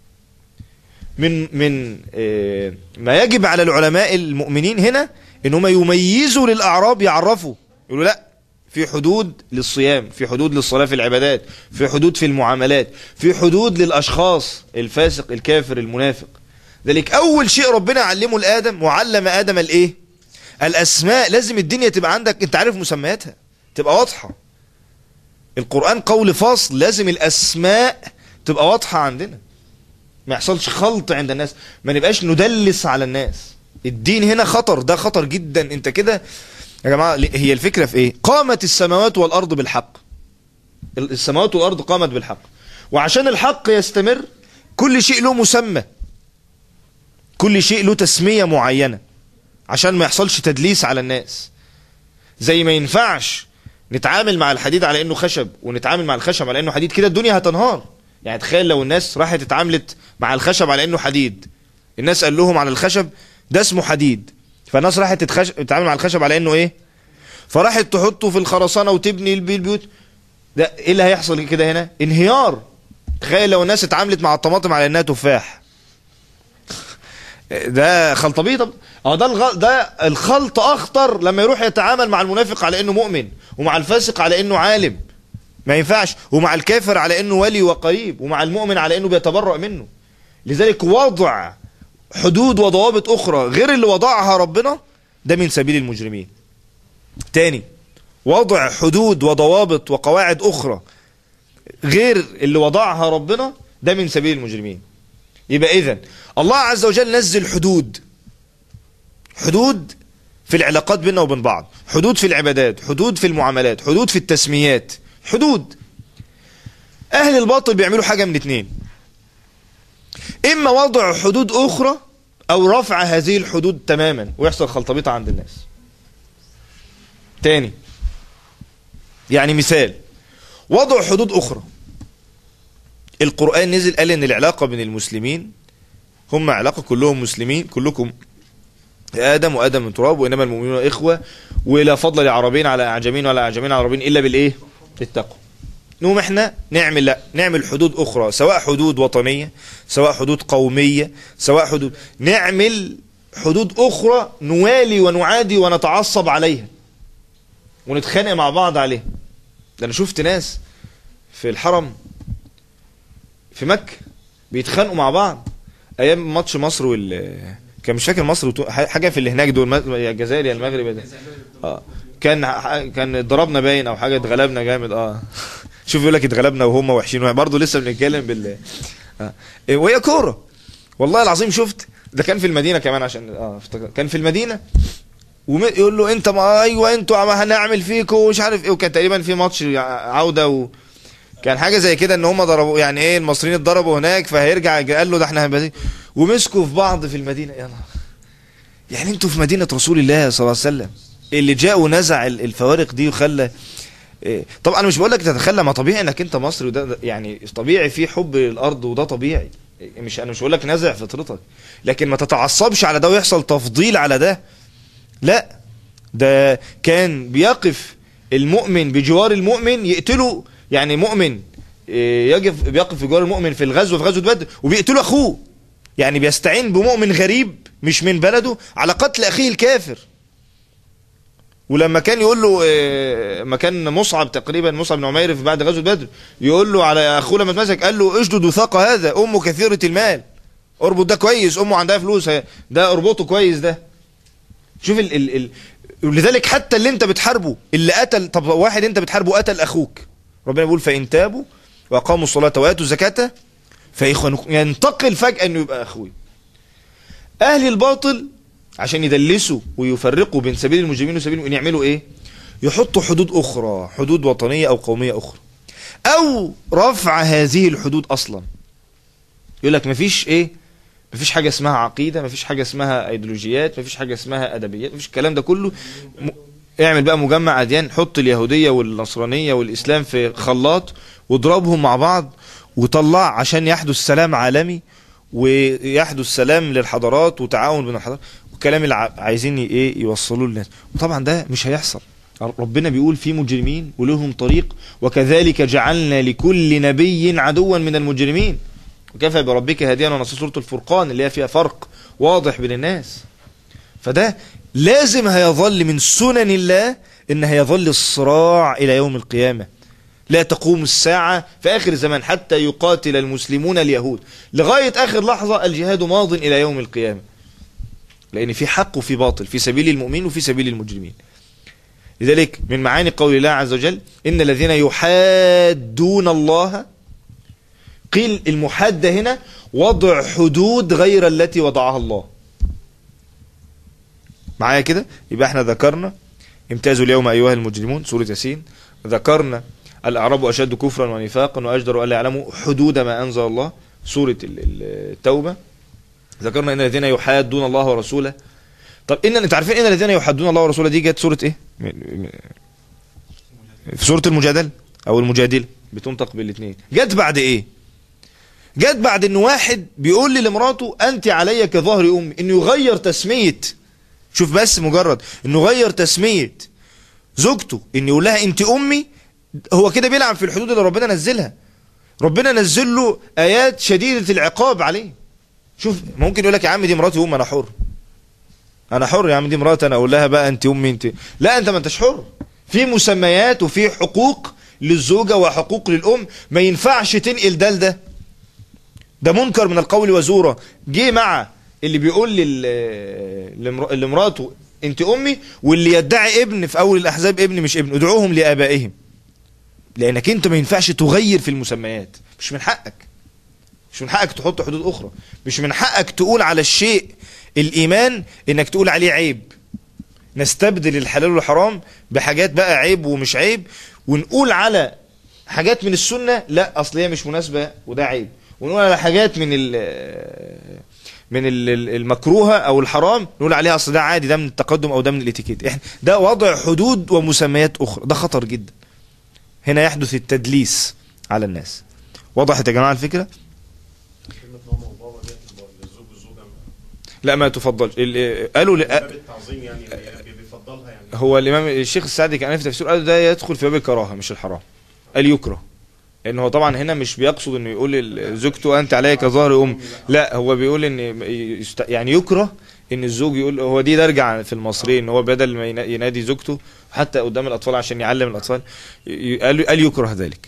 A: من من إيه ما يجب على العلماء المؤمنين هنا ان هم يميزوا للاعراب يعرفوا يقولوا لا في حدود للصيام في حدود للصلاة في العبادات في حدود في المعاملات في حدود للأشخاص الفاسق الكافر المنافق ذلك أول شيء ربنا علمه لآدم وعلم آدم الإيه الأسماء لازم الدنيا تبقى عندك أنت عارف مسمياتها تبقى واضحة القرآن قول فاصل لازم الأسماء تبقى واضحة عندنا ما يحصلش خلط عند الناس ما نبقاش ندلس على الناس الدين هنا خطر ده خطر جدا انت كده يا جماعة هي الفكرة في ايه قامت السماوات والارض بالحق السماوات والارض قامت بالحق وعشان الحق يستمر كل شيء له مسمى كل شيء له تسمية معينة عشان ما يحصلش تدليس على الناس زي ما ينفعش نتعامل مع الحديد على انه خشب ونتعامل مع الخشب على انه حديد كده الدنيا هتنهار يعني تخيل لو الناس راحت اتعاملت مع الخشب على انه حديد الناس قال لهم على الخشب ده اسمه حديد فالناس راحت تتخش... تتعامل مع الخشب على انه ايه فراحت تحطه في الخرسانة وتبني البيوت ده ايه اللي هيحصل كده هنا انهيار تخيل لو الناس اتعاملت مع الطماطم على انها تفاح ده خلطبيطه اه ده الغ... ده الخلط اخطر لما يروح يتعامل مع المنافق على انه مؤمن ومع الفاسق على انه عالم ما ينفعش ومع الكافر على انه ولي وقريب ومع المؤمن على انه بيتبرأ منه لذلك وضع حدود وضوابط اخرى غير اللي وضعها ربنا ده من سبيل المجرمين تاني وضع حدود وضوابط وقواعد اخرى غير اللي وضعها ربنا ده من سبيل المجرمين يبقى اذا الله عز وجل نزل حدود حدود في العلاقات بيننا وبين بعض حدود في العبادات حدود في المعاملات حدود في التسميات حدود اهل الباطل بيعملوا حاجة من اتنين اما وضع حدود اخرى او رفع هذه الحدود تماما ويحصل خلطبيطة عند الناس تاني يعني مثال وضع حدود اخرى القرآن نزل قال ان العلاقة بين المسلمين هم علاقة كلهم مسلمين كلكم آدم وآدم من تراب وإنما المؤمنون إخوة ولا فضل لعربين على أعجمين ولا أعجمين على عربين إلا بالإيه بالتقوى نقوم احنا نعمل لا نعمل حدود أخرى سواء حدود وطنية سواء حدود قومية سواء حدود نعمل حدود أخرى نوالي ونعادي ونتعصب عليها ونتخانق مع بعض عليها ده أنا شفت ناس في الحرم في مكة بيتخانقوا مع بعض ايام ماتش مصر وال كان مش فاكر مصر وتو... حاجه في اللي هناك دول يا الجزائر يا المغرب ده. اه كان كان ضربنا باين او حاجه اتغلبنا جامد اه شوف يقول لك اتغلبنا وهم وحشين برضه لسه بنتكلم بال آه. وهي كوره والله العظيم شفت ده كان في المدينه كمان عشان اه افتكر كان في المدينه ويقول له انت ما ايوه انتوا هنعمل فيكم ومش عارف ايه وكان تقريبا في ماتش عوده و... كان حاجه زي كده ان هم ضربوا يعني ايه المصريين اتضربوا هناك فهيرجع قال له ده احنا هنبقى ومسكوا في بعض في المدينه يا نهار يعني انتوا في مدينه رسول الله صلى الله عليه وسلم اللي جاء ونزع الفوارق دي وخلى إيه طبعا انا مش بقول لك تتخلى ما طبيعي انك انت مصري وده يعني طبيعي في حب للارض وده طبيعي مش انا مش بقول لك نزع فطرتك لكن ما تتعصبش على ده ويحصل تفضيل على ده لا ده كان بيقف المؤمن بجوار المؤمن يقتله يعني مؤمن يقف بيقف في جوار المؤمن في الغزو في غزوه بدر وبيقتلوا اخوه يعني بيستعين بمؤمن غريب مش من بلده على قتل اخيه الكافر ولما كان يقول له آه، ما كان مصعب تقريبا مصعب بن عمير في بعد غزوه بدر يقول له على اخوه لما اتمسك قال له اشدد وثاق هذا امه كثيره المال اربط ده كويس امه عندها فلوس هي- ده اربطه كويس ده شوف ال ال ال ولذلك حتى اللي انت بتحاربه اللي قتل طب واحد انت بتحاربه قتل اخوك ربنا بيقول فان تابوا واقاموا الصلاه واتوا الزكاه فاخوانكم ينتقل فجاه انه يبقى اخوي اهل الباطل عشان يدلسوا ويفرقوا بين سبيل المجرمين وسبيل المؤمنين يعملوا ايه يحطوا حدود اخرى حدود وطنيه او قوميه اخرى او رفع هذه الحدود اصلا يقول لك مفيش ايه مفيش حاجه اسمها عقيده مفيش حاجه اسمها ايديولوجيات مفيش حاجه اسمها ادبيات مفيش الكلام ده كله م... اعمل بقى مجمع اديان حط اليهوديه والنصرانيه والاسلام في خلاط واضربهم مع بعض وطلع عشان يحدث سلام عالمي ويحدث سلام للحضارات وتعاون بين الحضارات والكلام اللي ع- عايزين ي- ايه يوصلوه للناس وطبعا ده مش هيحصل ربنا بيقول في مجرمين ولهم طريق وكذلك جعلنا لكل نبي عدوا من المجرمين وكفى بربك هاديا ونصر سورة الفرقان اللي هي فيها فرق واضح بين الناس فده لازم هيظل من سنن الله ان هيظل الصراع الى يوم القيامة لا تقوم الساعة في آخر الزمان حتى يقاتل المسلمون اليهود لغاية آخر لحظة الجهاد ماض إلى يوم القيامة لأن في حق وفي باطل في سبيل المؤمن وفي سبيل المجرمين لذلك من معاني قول الله عز وجل إن الذين يحادون الله قيل المحادة هنا وضع حدود غير التي وضعها الله معايا كده يبقى احنا ذكرنا امتازوا اليوم أيها المجرمون سورة ياسين ذكرنا الأعراب أشد كفرا ونفاقا وأجدر ألا يعلموا حدود ما أنزل الله سورة ال- ال- التوبة ذكرنا إن الذين يحادون الله ورسوله طب إن أنت عارفين إن الذين يحادون الله ورسوله دي جت سورة إيه؟ م- م- في سورة المجادلة أو المجادلة بتنطق بالاثنين جت بعد إيه؟ جت بعد إن واحد بيقول لمراته أنت علي كظهر أمي إنه يغير تسمية شوف بس مجرد إنه يغير تسمية زوجته إن يقول لها أنت أمي هو كده بيلعب في الحدود اللي ربنا نزلها ربنا نزل له آيات شديدة العقاب عليه شوف ممكن يقول لك يا عم دي مراتي أم أنا حر أنا حر يا عم دي مراتي أنا أقول لها بقى أنت أمي أنت لا أنت ما أنتش حر في مسميات وفي حقوق للزوجة وحقوق للأم ما ينفعش تنقل ده لده ده منكر من القول وزورة جه مع اللي بيقول لل- لمر- لمراته انت امي واللي يدعي ابن في اول الاحزاب ابن مش ابن ادعوهم لابائهم لانك انت ما ينفعش تغير في المسميات مش من حقك مش من حقك تحط حدود اخرى مش من حقك تقول على الشيء الايمان انك تقول عليه عيب نستبدل الحلال والحرام بحاجات بقى عيب ومش عيب ونقول على حاجات من السنة لا اصل هي مش مناسبة وده عيب ونقول على حاجات من ال من ال- ال- المكروهة او الحرام نقول عليها اصل ده عادي ده من التقدم او ده من الاتيكيت احنا ده وضع حدود ومسميات اخرى ده خطر جدا هنا يحدث التدليس على الناس وضحت يا جماعة الفكرة
D: كلمة ماما وبابا ديت للزوج والزوجة
A: لا ما تفضل ال- قالوا
D: من
A: ل-
D: باب التعظيم يعني بي- بيفضلها يعني
A: هو الامام الشيخ السعدي كان في تفسير قال ده يدخل في باب الكراهه مش الحرام قال يكره لان هو طبعا هنا مش بيقصد انه يقول لزوجته انت عليك كظهر ام لا هو بيقول ان يست... يعني يكره ان الزوج يقول هو دي درجة في المصريين ان هو بدل ما ينا- ينادي زوجته حتى قدام الاطفال عشان يعلم الاطفال ي- قال قال يكره ذلك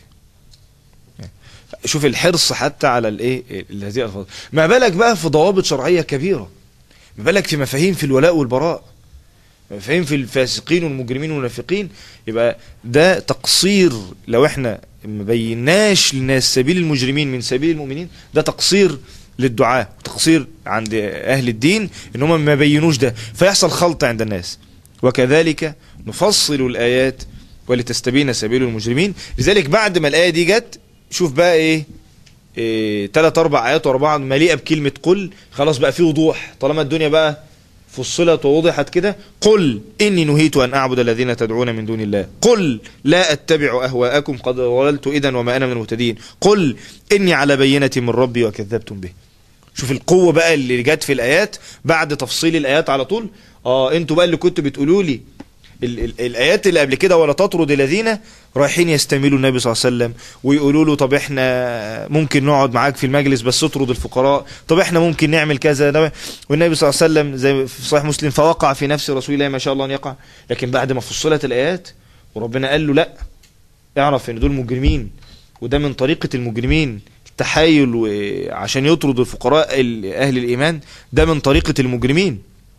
A: شوف الحرص حتى على الايه هذه الالفاظ ما بالك بقى في ضوابط شرعيه كبيره ما بالك في مفاهيم في الولاء والبراء مفاهيم في الفاسقين والمجرمين والمنافقين يبقى ده تقصير لو احنا ما بيناش للناس سبيل المجرمين من سبيل المؤمنين ده تقصير للدعاء تقصير عند اهل الدين ان هم ما بينوش ده فيحصل خلط عند الناس وكذلك نفصل الايات ولتستبين سبيل المجرمين لذلك بعد ما الايه دي جت شوف بقى ايه إيه تلات اربع ايات ورا بعض مليئه بكلمه قل خلاص بقى في وضوح طالما الدنيا بقى فصلت ووضحت كده قل إني نهيت أن أعبد الذين تدعون من دون الله قل لا أتبع أهواءكم قد ضللت إذا وما أنا من المهتدين قل إني على بينة من ربي وكذبتم به شوف القوة بقى اللي جت في الآيات بعد تفصيل الآيات على طول آه أنتوا بقى اللي كنتوا بتقولوا لي ال ال الايات اللي قبل كده ولا تطرد الذين رايحين يستميلوا النبي صلى الله عليه وسلم ويقولوا له طب احنا ممكن نقعد معاك في المجلس بس اطرد الفقراء طب احنا ممكن نعمل كذا ده والنبي صلى الله عليه وسلم زي في صحيح مسلم فوقع في نفس رسول الله ما شاء الله ان يقع لكن بعد ما فصلت الايات وربنا قال له لا اعرف ان دول مجرمين وده من طريقة المجرمين التحايل عشان يطردوا الفقراء ال- اهل الايمان ده من طريقة المجرمين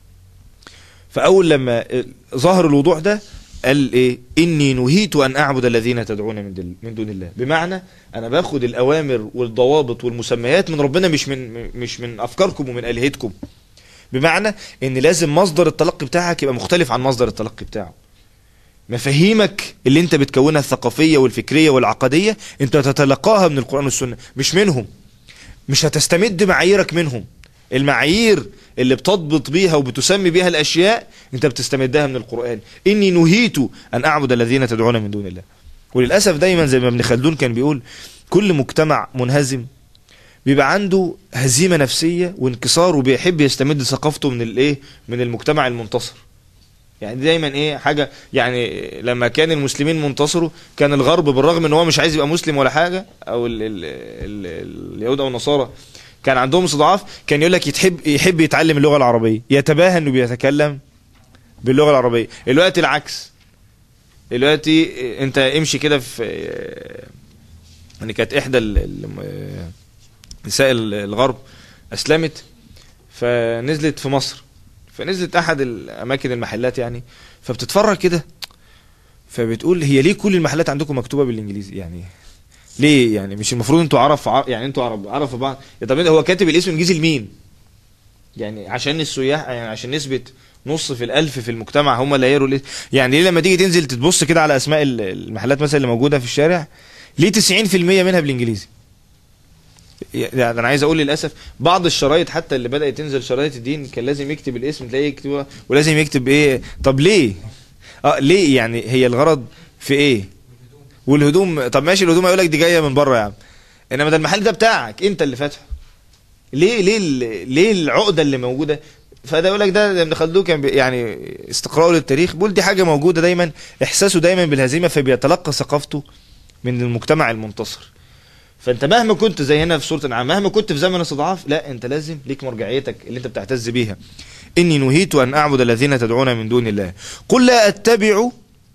A: فاول لما ظهر الوضوح ده قال ايه اني نهيت ان اعبد الذين تدعون من, دل من دون الله بمعنى انا باخد الاوامر والضوابط والمسميات من ربنا مش من مش من افكاركم ومن الهتكم بمعنى ان لازم مصدر التلقي بتاعك يبقى مختلف عن مصدر التلقي بتاعه مفاهيمك اللي انت بتكونها الثقافية والفكرية والعقدية انت تتلقاها من القرآن والسنة مش منهم مش هتستمد معاييرك منهم المعايير اللي بتضبط بيها وبتسمي بيها الأشياء انت بتستمدها من القرآن إني نهيت أن أعبد الذين تدعون من دون الله وللأسف دايما زي ما ابن خلدون كان بيقول كل مجتمع منهزم بيبقى عنده هزيمة نفسية وانكسار وبيحب يستمد ثقافته من الايه من المجتمع المنتصر يعني دايما ايه حاجة يعني لما كان المسلمين منتصروا كان الغرب بالرغم ان هو مش عايز يبقى مسلم ولا حاجة او ال ال ال اليهود او النصارى كان عندهم استضعاف كان يقول لك يحب يحب يتعلم اللغة العربية يتباهى انه بيتكلم باللغة العربية الوقت العكس دلوقتي انت امشي كده في يعني كانت احدى ال- ال- نساء الغرب اسلمت فنزلت في مصر فنزلت احد الاماكن المحلات يعني فبتتفرج كده فبتقول هي ليه كل المحلات عندكم مكتوبه بالانجليزي يعني ليه يعني مش المفروض انتوا عرب في عرب يعني انتوا عرب عرب في بعض يا طب هو كاتب الاسم الانجليزي لمين يعني عشان السياح يعني عشان نسبه نص في الالف في المجتمع هم اللي هيقروا الاسم يعني ليه لما تيجي تنزل تبص كده على اسماء ال- المحلات مثلا اللي موجوده في الشارع ليه 90% منها بالانجليزي يعني انا عايز اقول للاسف بعض الشرايط حتى اللي بدات تنزل شرايط الدين كان لازم يكتب الاسم تلاقيه يكتبها ولازم يكتب ايه طب ليه اه ليه يعني هي الغرض في ايه والهدوم طب ماشي الهدوم هيقول لك دي جايه من بره يا عم انما ده المحل ده بتاعك انت اللي فاتحه ليه ليه ال- ليه العقده اللي موجوده فده يقول لك ده ابن خلدون كان بي- يعني استقراءه للتاريخ بيقول دي حاجه موجوده دايما احساسه دايما بالهزيمه فبيتلقى ثقافته من المجتمع المنتصر فانت مهما كنت زي هنا في سوره الانعام مهما كنت في زمن استضعاف لا انت لازم ليك مرجعيتك اللي انت بتعتز بيها اني نهيت ان اعبد الذين تدعون من دون الله قل لا اتبع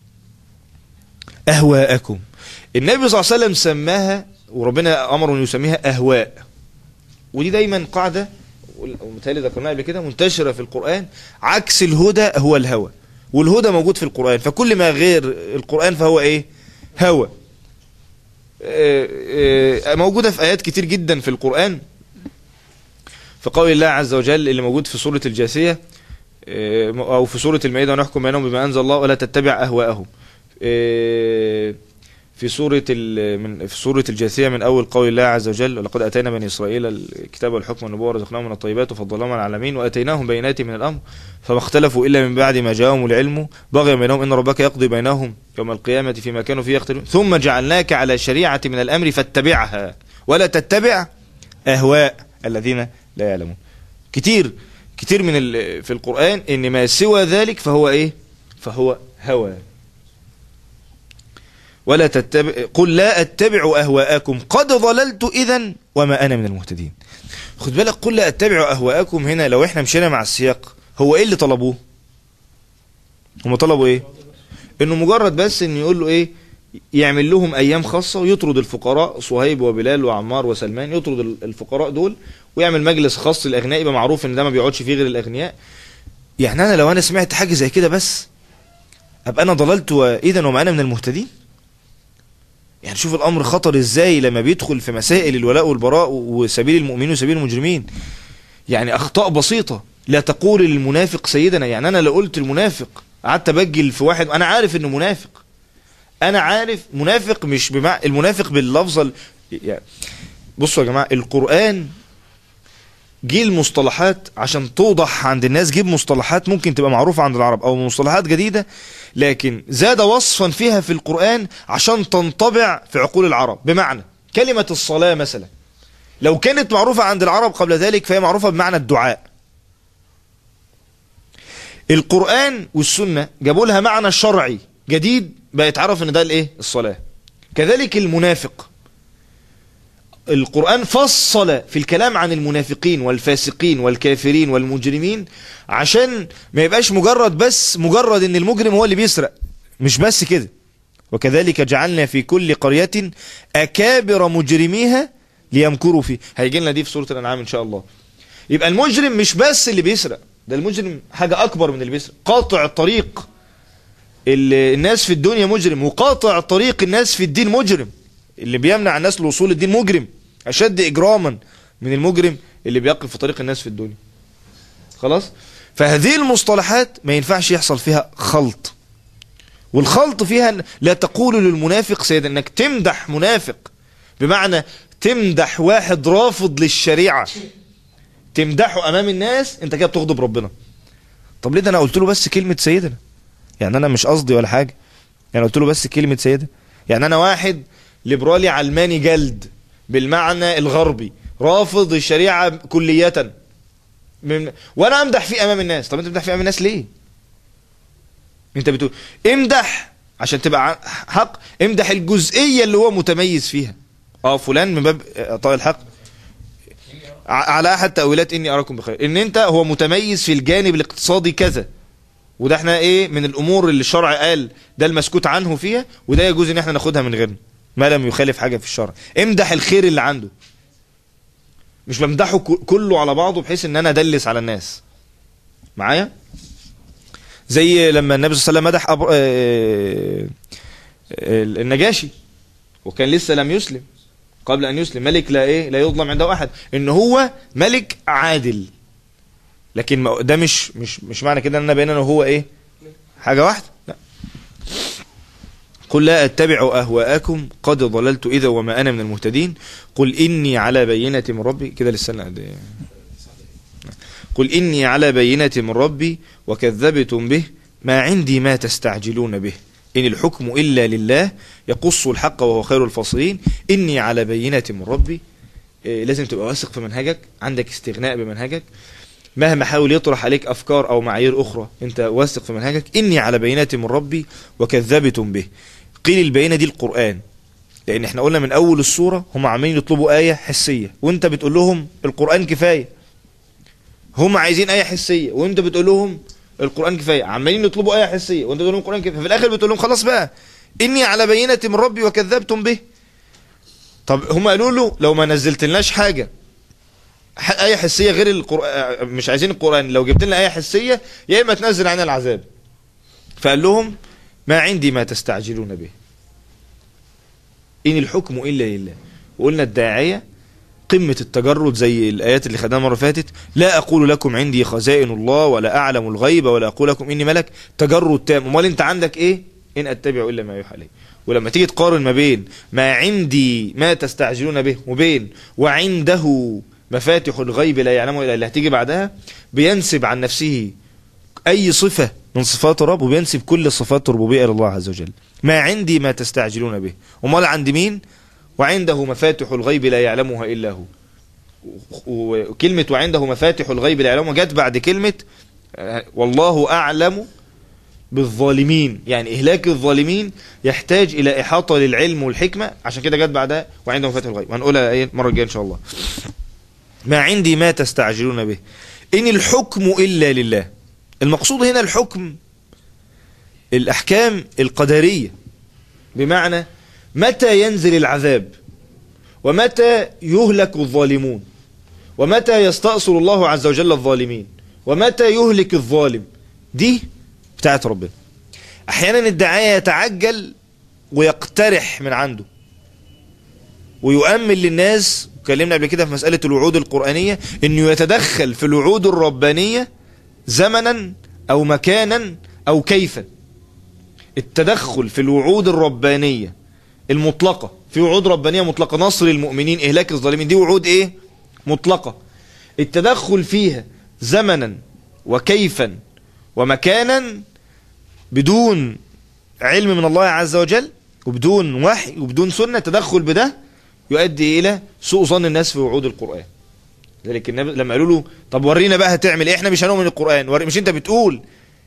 A: اهواءكم النبي صلى الله عليه وسلم سماها وربنا امره ان يسميها اهواء ودي دايما قاعده ومثالي ذكرناها قبل كده منتشره في القران عكس الهدى هو الهوى والهدى موجود في القران فكل ما غير القران فهو ايه هوى آه، آه، موجودة في آيات كتير جدا في القرآن في قول الله عز وجل اللي موجود في سورة الجاثية آه، أو في سورة المائدة ونحكم بينهم بما أنزل الله ولا تتبع أهواءهم آه، في سورة ال- من في سورة الجاثية من أول قول الله عز وجل ولقد أتينا بني إسرائيل الكتاب والحكم والنبوة ورزقناهم من الطيبات وفضلناهم على العالمين وأتيناهم بينات من الأمر فما اختلفوا إلا من بعد ما جاءهم العلم بغي بينهم إن ربك يقضي بينهم يوم القيامة فيما كانوا فيه يختلفون ثم جعلناك على شريعة من الأمر فاتبعها ولا تتبع أهواء الذين لا يعلمون كتير كتير من ال- في القرآن إن ما سوى ذلك فهو إيه فهو هوى ولا تتبع قل لا اتبع اهواءكم قد ضللت اذا وما انا من المهتدين خد بالك قل لا اتبع اهواءكم هنا لو احنا مشينا مع السياق هو ايه اللي طلبوه هم طلبوا ايه انه مجرد بس ان يقول له ايه يعمل لهم ايام خاصه ويطرد الفقراء صهيب وبلال وعمار وسلمان يطرد ال- الفقراء دول ويعمل مجلس خاص للاغنياء يبقى معروف ان ده ما بيقعدش فيه غير الاغنياء يعني انا لو انا سمعت حاجه زي كده بس ابقى انا ضللت واذا وما انا من المهتدين يعني شوف الامر خطر ازاي لما بيدخل في مسائل الولاء والبراء وسبيل المؤمنين وسبيل المجرمين يعني اخطاء بسيطه لا تقول للمنافق سيدنا يعني انا لو قلت المنافق قعدت ابجل في واحد انا عارف انه منافق انا عارف منافق مش بمع المنافق باللفظه ال- يعني بصوا يا جماعه القران جه المصطلحات عشان توضح عند الناس جيب مصطلحات ممكن تبقى معروفة عند العرب أو مصطلحات جديدة لكن زاد وصفا فيها في القرآن عشان تنطبع في عقول العرب بمعنى كلمة الصلاة مثلا لو كانت معروفة عند العرب قبل ذلك فهي معروفة بمعنى الدعاء القرآن والسنة جابوا لها معنى شرعي جديد بقى يتعرف ان ده الايه الصلاة كذلك المنافق القرآن فصل في الكلام عن المنافقين والفاسقين والكافرين والمجرمين عشان ما يبقاش مجرد بس مجرد ان المجرم هو اللي بيسرق مش بس كده وكذلك جعلنا في كل قرية أكابر مجرميها ليمكروا فيه هيجي لنا دي في سورة الأنعام إن شاء الله يبقى المجرم مش بس اللي بيسرق ده المجرم حاجة أكبر من اللي بيسرق قاطع الطريق ال- الناس في الدنيا مجرم وقاطع طريق الناس في الدين مجرم اللي بيمنع الناس لوصول الدين مجرم أشد إجراما من المجرم اللي بيقف في طريق الناس في الدنيا خلاص فهذه المصطلحات ما ينفعش يحصل فيها خلط والخلط فيها إن- لا تقول للمنافق سيد انك تمدح منافق بمعنى تمدح واحد رافض للشريعة تمدحه امام الناس انت كده بتغضب ربنا طب ليه ده انا قلت له بس كلمة سيدنا يعني انا مش قصدي ولا حاجة يعني قلت له بس كلمة سيدة يعني انا واحد ليبرالي علماني جلد بالمعنى الغربي رافض الشريعة كلية من وانا امدح فيه امام الناس طب انت بتمدح فيه امام الناس ليه انت بتقول امدح عشان تبقى ع- حق امدح الجزئية اللي هو متميز فيها اه فلان من باب اعطاء الحق ع- على احد تأويلات اني اراكم بخير ان انت هو متميز في الجانب الاقتصادي كذا وده احنا ايه من الامور اللي الشرع قال ده المسكوت عنه فيها وده يجوز ان احنا ناخدها من غيرنا ما لم يخالف حاجة في الشرع امدح الخير اللي عنده مش بمدحه ك- كله على بعضه بحيث ان انا ادلس على الناس معايا زي لما النبي صلى الله عليه وسلم مدح أبر... آه، آه، النجاشي وكان لسه لم يسلم قبل ان يسلم ملك لا ايه لا يظلم عنده احد ان هو ملك عادل لكن ما- ده مش مش مش معنى كده ان انا بين انا وهو ايه حاجه واحده لا قل لا اتبع اهواءكم قد ضللت اذا وما انا من المهتدين قل اني على بينه من ربي كده لسه قد ايه قل إني على بينة من ربي وكذبتم به ما عندي ما تستعجلون به إن الحكم إلا لله يقص الحق وهو خير الفاصلين إني على بينة من ربي إيه، لازم تبقى واثق في منهجك عندك استغناء بمنهجك مهما حاول يطرح عليك أفكار أو معايير أخرى أنت واثق في منهجك إني على بينة من ربي وكذبتم به قيل البينة دي القرآن لأن احنا قلنا من أول السورة هم عمالين يطلبوا آية حسية وانت بتقول لهم القرآن كفاية هم عايزين آية حسية وانت بتقول لهم القرآن كفاية عمالين يطلبوا آية حسية وانت بتقول لهم القرآن كفاية في الآخر بتقول لهم خلاص بقى إني على بينة من ربي وكذبتم به طب هم قالوا له لو ما نزلت لناش حاجة ح- آية حسية غير القرآن مش عايزين القرآن لو جبت لنا آية حسية يا إما تنزل عنا العذاب فقال لهم ما عندي ما تستعجلون به إن الحكم إلا لله وقلنا الداعية قمة التجرد زي الآيات اللي خدناها مرة فاتت لا أقول لكم عندي خزائن الله ولا أعلم الغيب ولا أقول لكم إني ملك تجرد تام أمال أنت عندك إيه إن أتبع إلا ما يوحى إلي ولما تيجي تقارن ما بين ما عندي ما تستعجلون به وبين وعنده مفاتح الغيب لا يعلمه إلا اللي هتيجي بعدها بينسب عن نفسه أي صفة من صفات الرب وبينسب كل صفات الربوبية إلى الله عز وجل ما عندي ما تستعجلون به أمال عند مين وعنده مفاتح الغيب لا يعلمها إلا هو وكلمة وعنده مفاتح الغيب لا يعلمها جت بعد كلمة آه، والله أعلم بالظالمين يعني إهلاك الظالمين يحتاج إلى إحاطة للعلم والحكمة عشان كده جت بعدها وعنده مفاتح الغيب وهنقولها إيه المرة الجاية إن شاء الله ما عندي ما تستعجلون به إن الحكم إلا لله المقصود هنا الحكم الأحكام القدرية بمعنى متى ينزل العذاب ومتى يهلك الظالمون ومتى يستأصل الله عز وجل الظالمين ومتى يهلك الظالم دي بتاعت ربنا احيانا الداعية يتعجل ويقترح من عنده ويؤمن للناس اتكلمنا قبل كده في مسألة الوعود القرآنية انه يتدخل في الوعود الربانية زمنا او مكانا او كيفا التدخل في الوعود الربانية المطلقة في وعود ربانية مطلقة نصر المؤمنين إهلاك الظالمين دي وعود إيه مطلقة التدخل فيها زمنا وكيفا ومكانا بدون علم من الله عز وجل وبدون وحي وبدون سنة تدخل بده يؤدي إلى سوء ظن الناس في وعود القرآن ذلك النبي لما قالوا له طب ورينا بقى هتعمل ايه احنا مش هنؤمن القرآن وري مش انت بتقول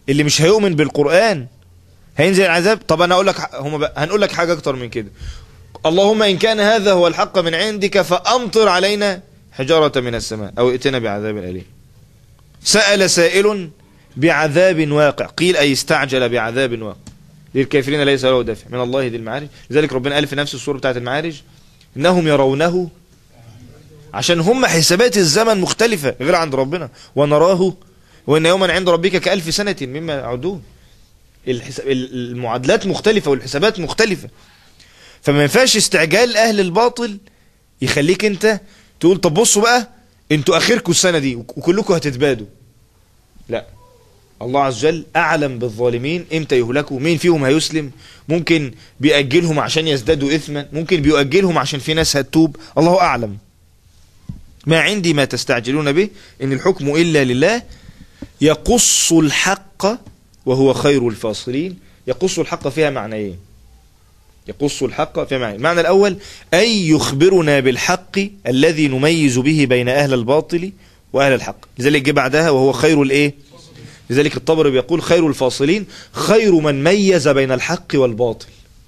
A: اللي مش هيؤمن بالقرآن هينزل العذاب طب انا اقول لك هم بقى هنقول لك حاجة اكتر من كده اللهم ان كان هذا هو الحق من عندك فامطر علينا حجارة من السماء او ائتنا بعذاب اليم سأل سائل بعذاب واقع قيل اي استعجل بعذاب واقع للكافرين ليس له دافع من الله ذي المعارج لذلك ربنا قال في نفس السورة بتاعت المعارج انهم يرونه عشان هم حسابات الزمن مختلفة غير عند ربنا ونراه وان يوما عند ربك كألف سنة مما يعدون الحساب المعادلات مختلفة والحسابات مختلفة فما ينفعش استعجال اهل الباطل يخليك انت تقول طب بصوا بقى انتوا اخركم السنة دي وكلكم هتتبادوا لا الله عز وجل اعلم بالظالمين امتى يهلكوا مين فيهم هيسلم ممكن بيأجلهم عشان يزدادوا اثما ممكن بيؤجلهم عشان في ناس هتتوب الله اعلم ما عندي ما تستعجلون به ان الحكم الا لله يقص الحق وهو خير الفاصلين يقص الحق فيها معنيين يقص الحق فيها معنيين المعنى الاول اي يخبرنا بالحق الذي نميز به بين اهل الباطل واهل الحق لذلك جه بعدها وهو خير الايه لذلك الطبري بيقول خير الفاصلين خير من ميز بين الحق والباطل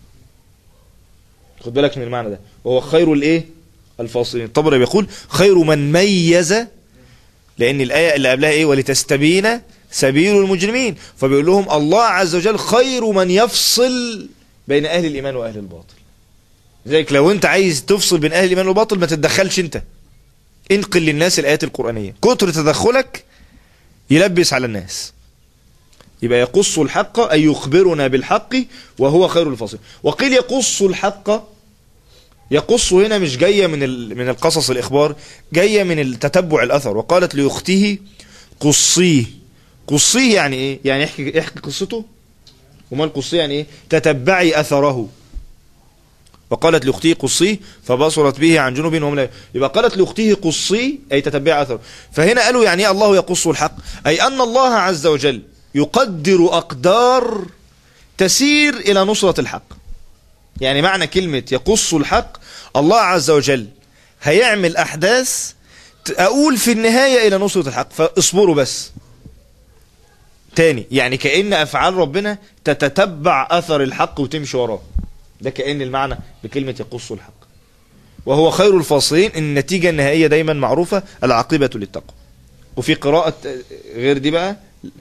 A: خد بالك من المعنى ده وهو خير الايه الفاصلين الطبري بيقول خير من ميز لان الايه اللي قبلها ايه ولتستبين سبيل المجرمين فبيقول لهم الله عز وجل خير من يفصل بين اهل الايمان واهل الباطل لذلك لو انت عايز تفصل بين اهل الايمان والباطل ما تتدخلش انت انقل للناس الايات القرانيه كتر تدخلك يلبس على الناس يبقى يقص الحق أي يخبرنا بالحق وهو خير الفاصل وقيل يقص الحق يقص هنا مش جاية من من القصص الإخبار جاية من التتبع الأثر وقالت لأخته قصيه قصيه يعني إيه يعني احكي, احكي قصته وما القصيه يعني إيه تتبعي أثره وقالت لأخته قصيه فبصرت به عن جنوب وهم لا يبقى قالت لأخته قصيه أي تتبع أثره فهنا قالوا يعني إيه الله يقص الحق أي أن الله عز وجل يقدر أقدار تسير إلى نصرة الحق يعني معنى كلمة يقص الحق الله عز وجل هيعمل أحداث أقول في النهاية إلى نصرة الحق فاصبروا بس تاني يعني كأن أفعال ربنا تتتبع أثر الحق وتمشي وراه ده كأن المعنى بكلمة يقص الحق وهو خير الفاصلين النتيجة النهائية دايما معروفة العاقبة للتقوى وفي قراءة غير دي بقى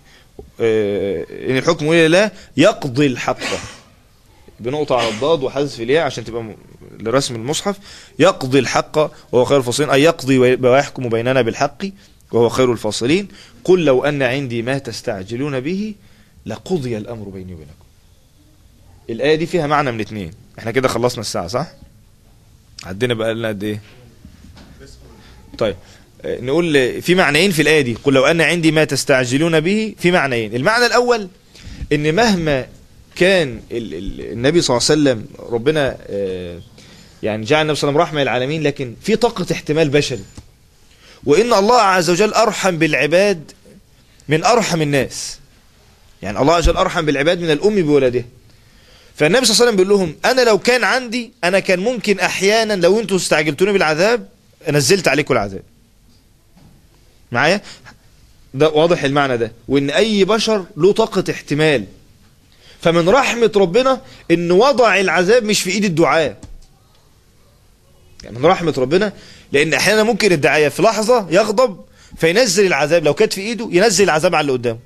A: ان الحكم الى الله يقضي الحق بنقطة على الضاد وحذف الياء عشان تبقى لرسم المصحف يقضي الحق وهو خير الفاصلين أي يقضي ويحكم بيننا بالحق وهو خير الفاصلين قل لو أن عندي ما تستعجلون به لقضي الأمر بيني وبينكم الآية دي فيها معنى من اتنين احنا كده خلصنا الساعة صح عدينا بقى لنا قد ايه طيب نقول في معنيين في الآية دي قل لو أن عندي ما تستعجلون به في معنيين المعنى الأول ان مهما كان ال ال النبي صلى الله عليه وسلم ربنا يعني جعل النبي صلى الله عليه وسلم رحمة للعالمين لكن في طاقة احتمال بشري وإن الله عز وجل أرحم بالعباد من أرحم الناس يعني الله عز وجل أرحم بالعباد من الأم بولده فالنبي صلى الله عليه وسلم بيقول لهم أنا لو كان عندي أنا كان ممكن أحيانا لو أنتم استعجلتوني بالعذاب نزلت عليكم العذاب معايا ده واضح المعنى ده وان اي بشر له طاقة احتمال فمن رحمة ربنا ان وضع العذاب مش في ايد الدعاء يعني من رحمة ربنا لان احيانا ممكن الدعاية في لحظة يغضب فينزل العذاب لو كانت في ايده ينزل العذاب على اللي قدامه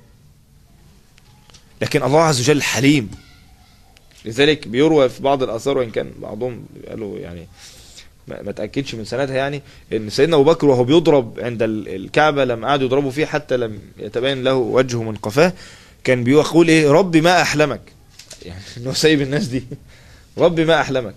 A: لكن الله عز وجل حليم لذلك بيروى في بعض الاثار وان كان بعضهم قالوا يعني ما تأكدش من سندها يعني ان سيدنا ابو بكر وهو بيضرب عند الكعبة لما قعدوا يضربوا فيه حتى لم يتبين له وجهه من قفاه كان بيقول ايه ربي ما احلمك يعني انه سايب الناس دي ربي ما احلمك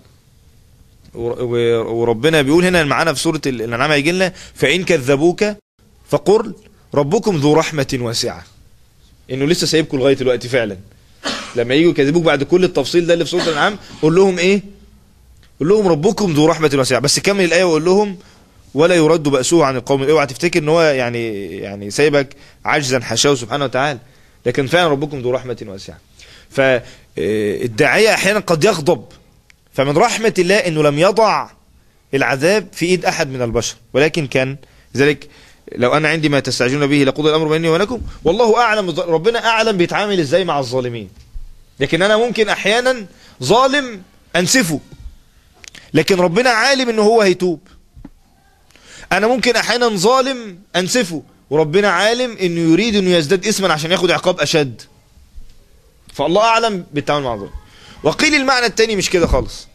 A: وربنا بيقول هنا معانا في سورة الانعام هيجي لنا فان كذبوك فقل ربكم ذو رحمة واسعة انه لسه سايبكم لغاية الوقت فعلا لما يجوا يكذبوك بعد كل التفصيل ده اللي في سورة الانعام قول لهم ايه قول لهم ربكم ذو رحمة واسعة بس كمل الآية وقول لهم ولا يرد بأسه عن القوم اوعى تفتكر ان هو يعني يعني سايبك عجزا حاشاه سبحانه وتعالى لكن فعلا ربكم ذو رحمة واسعة فالداعية احيانا قد يغضب فمن رحمة الله انه لم يضع العذاب في ايد احد من البشر ولكن كان ذلك لو انا عندي ما تستعجلون به لقضي الامر بيني وبينكم والله اعلم بالظ- ربنا اعلم بيتعامل ازاي مع الظالمين لكن انا ممكن احيانا ظالم انسفه لكن ربنا عالم ان هو هيتوب انا ممكن احيانا ظالم انسفه وربنا عالم انه يريد انه يزداد اسما عشان ياخد عقاب اشد فالله اعلم بالتعامل مع الظالم وقيل المعنى التاني مش كده خالص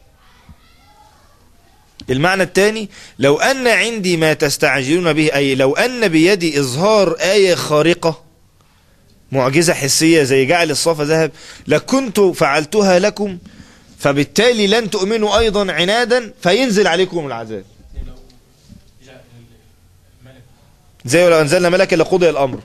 A: المعنى الثاني لو أن عندي ما تستعجلون به أي لو أن بيدي إظهار آية خارقة معجزة حسية زي جعل الصفا ذهب لكنت فعلتها لكم فبالتالي لن تؤمنوا أيضا عنادا فينزل عليكم العذاب
C: لو جاء الملك
A: زي لو أنزلنا ملكا لقضي الأمر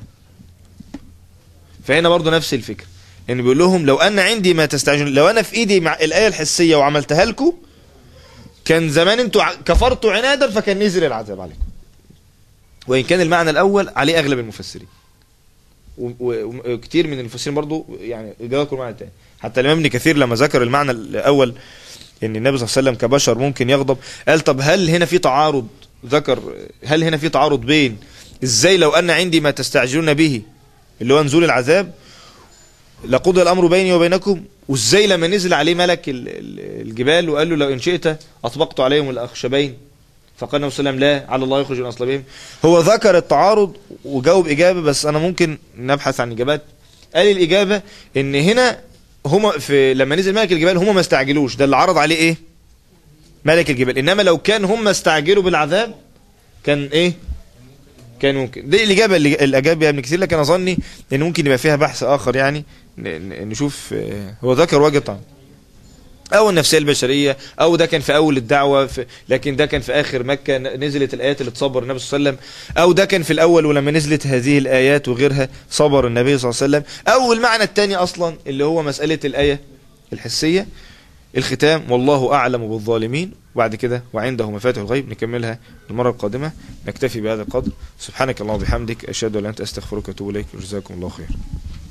A: فهنا برضو نفس الفكرة إن بيقول لهم لو أن عندي ما تستعجلون لو أنا في إيدي مع الآية الحسية وعملتها لكم كان زمان انتوا ع- كفرتوا عنادا فكان نزل العذاب عليكم وإن كان المعنى الأول عليه أغلب المفسرين و- و- وكتير من المفسرين برضو يعني ذكروا المعنى الثاني حتى الإمام ابن كثير لما ذكر المعنى الأول ان النبي صلى الله عليه وسلم كبشر ممكن يغضب قال طب هل هنا في تعارض ذكر هل هنا في تعارض بين ازاي لو ان عندي ما تستعجلون به اللي هو نزول العذاب لقضي الامر بيني وبينكم وازاي لما نزل عليه ملك ال- ال- الجبال وقال له لو ان شئت اطبقت عليهم الاخشبين فقال النبي صلى الله عليه وسلم لا على الله يخرج من اصلابهم هو ذكر التعارض وجاوب اجابه بس انا ممكن نبحث عن اجابات قال الاجابه ان هنا هما في لما نزل ملك الجبال هما ما استعجلوش ده اللي عرض عليه ايه ملك الجبال انما لو كان هم استعجلوا بالعذاب كان ايه كان ممكن دي الاجابه اللي الاجابه بها ابن كثير لكن اظني ان ممكن يبقى فيها بحث اخر يعني ن- ن- نشوف آه، هو ذكر وجه طعم او النفسيه البشريه او ده كان في اول الدعوه في لكن ده كان في اخر مكه ن- نزلت الايات اللي تصبر النبي صلى الله عليه وسلم او ده كان في الاول ولما نزلت هذه الايات وغيرها صبر النبي صلى الله عليه وسلم او المعنى الثاني اصلا اللي هو مساله الايه الحسيه الختام والله اعلم بالظالمين وبعد كده وعنده مفاتح الغيب نكملها المره القادمه نكتفي بهذا القدر سبحانك اللهم وبحمدك اشهد ان لا اله الا انت استغفرك واتوب اليك جزاكم الله خير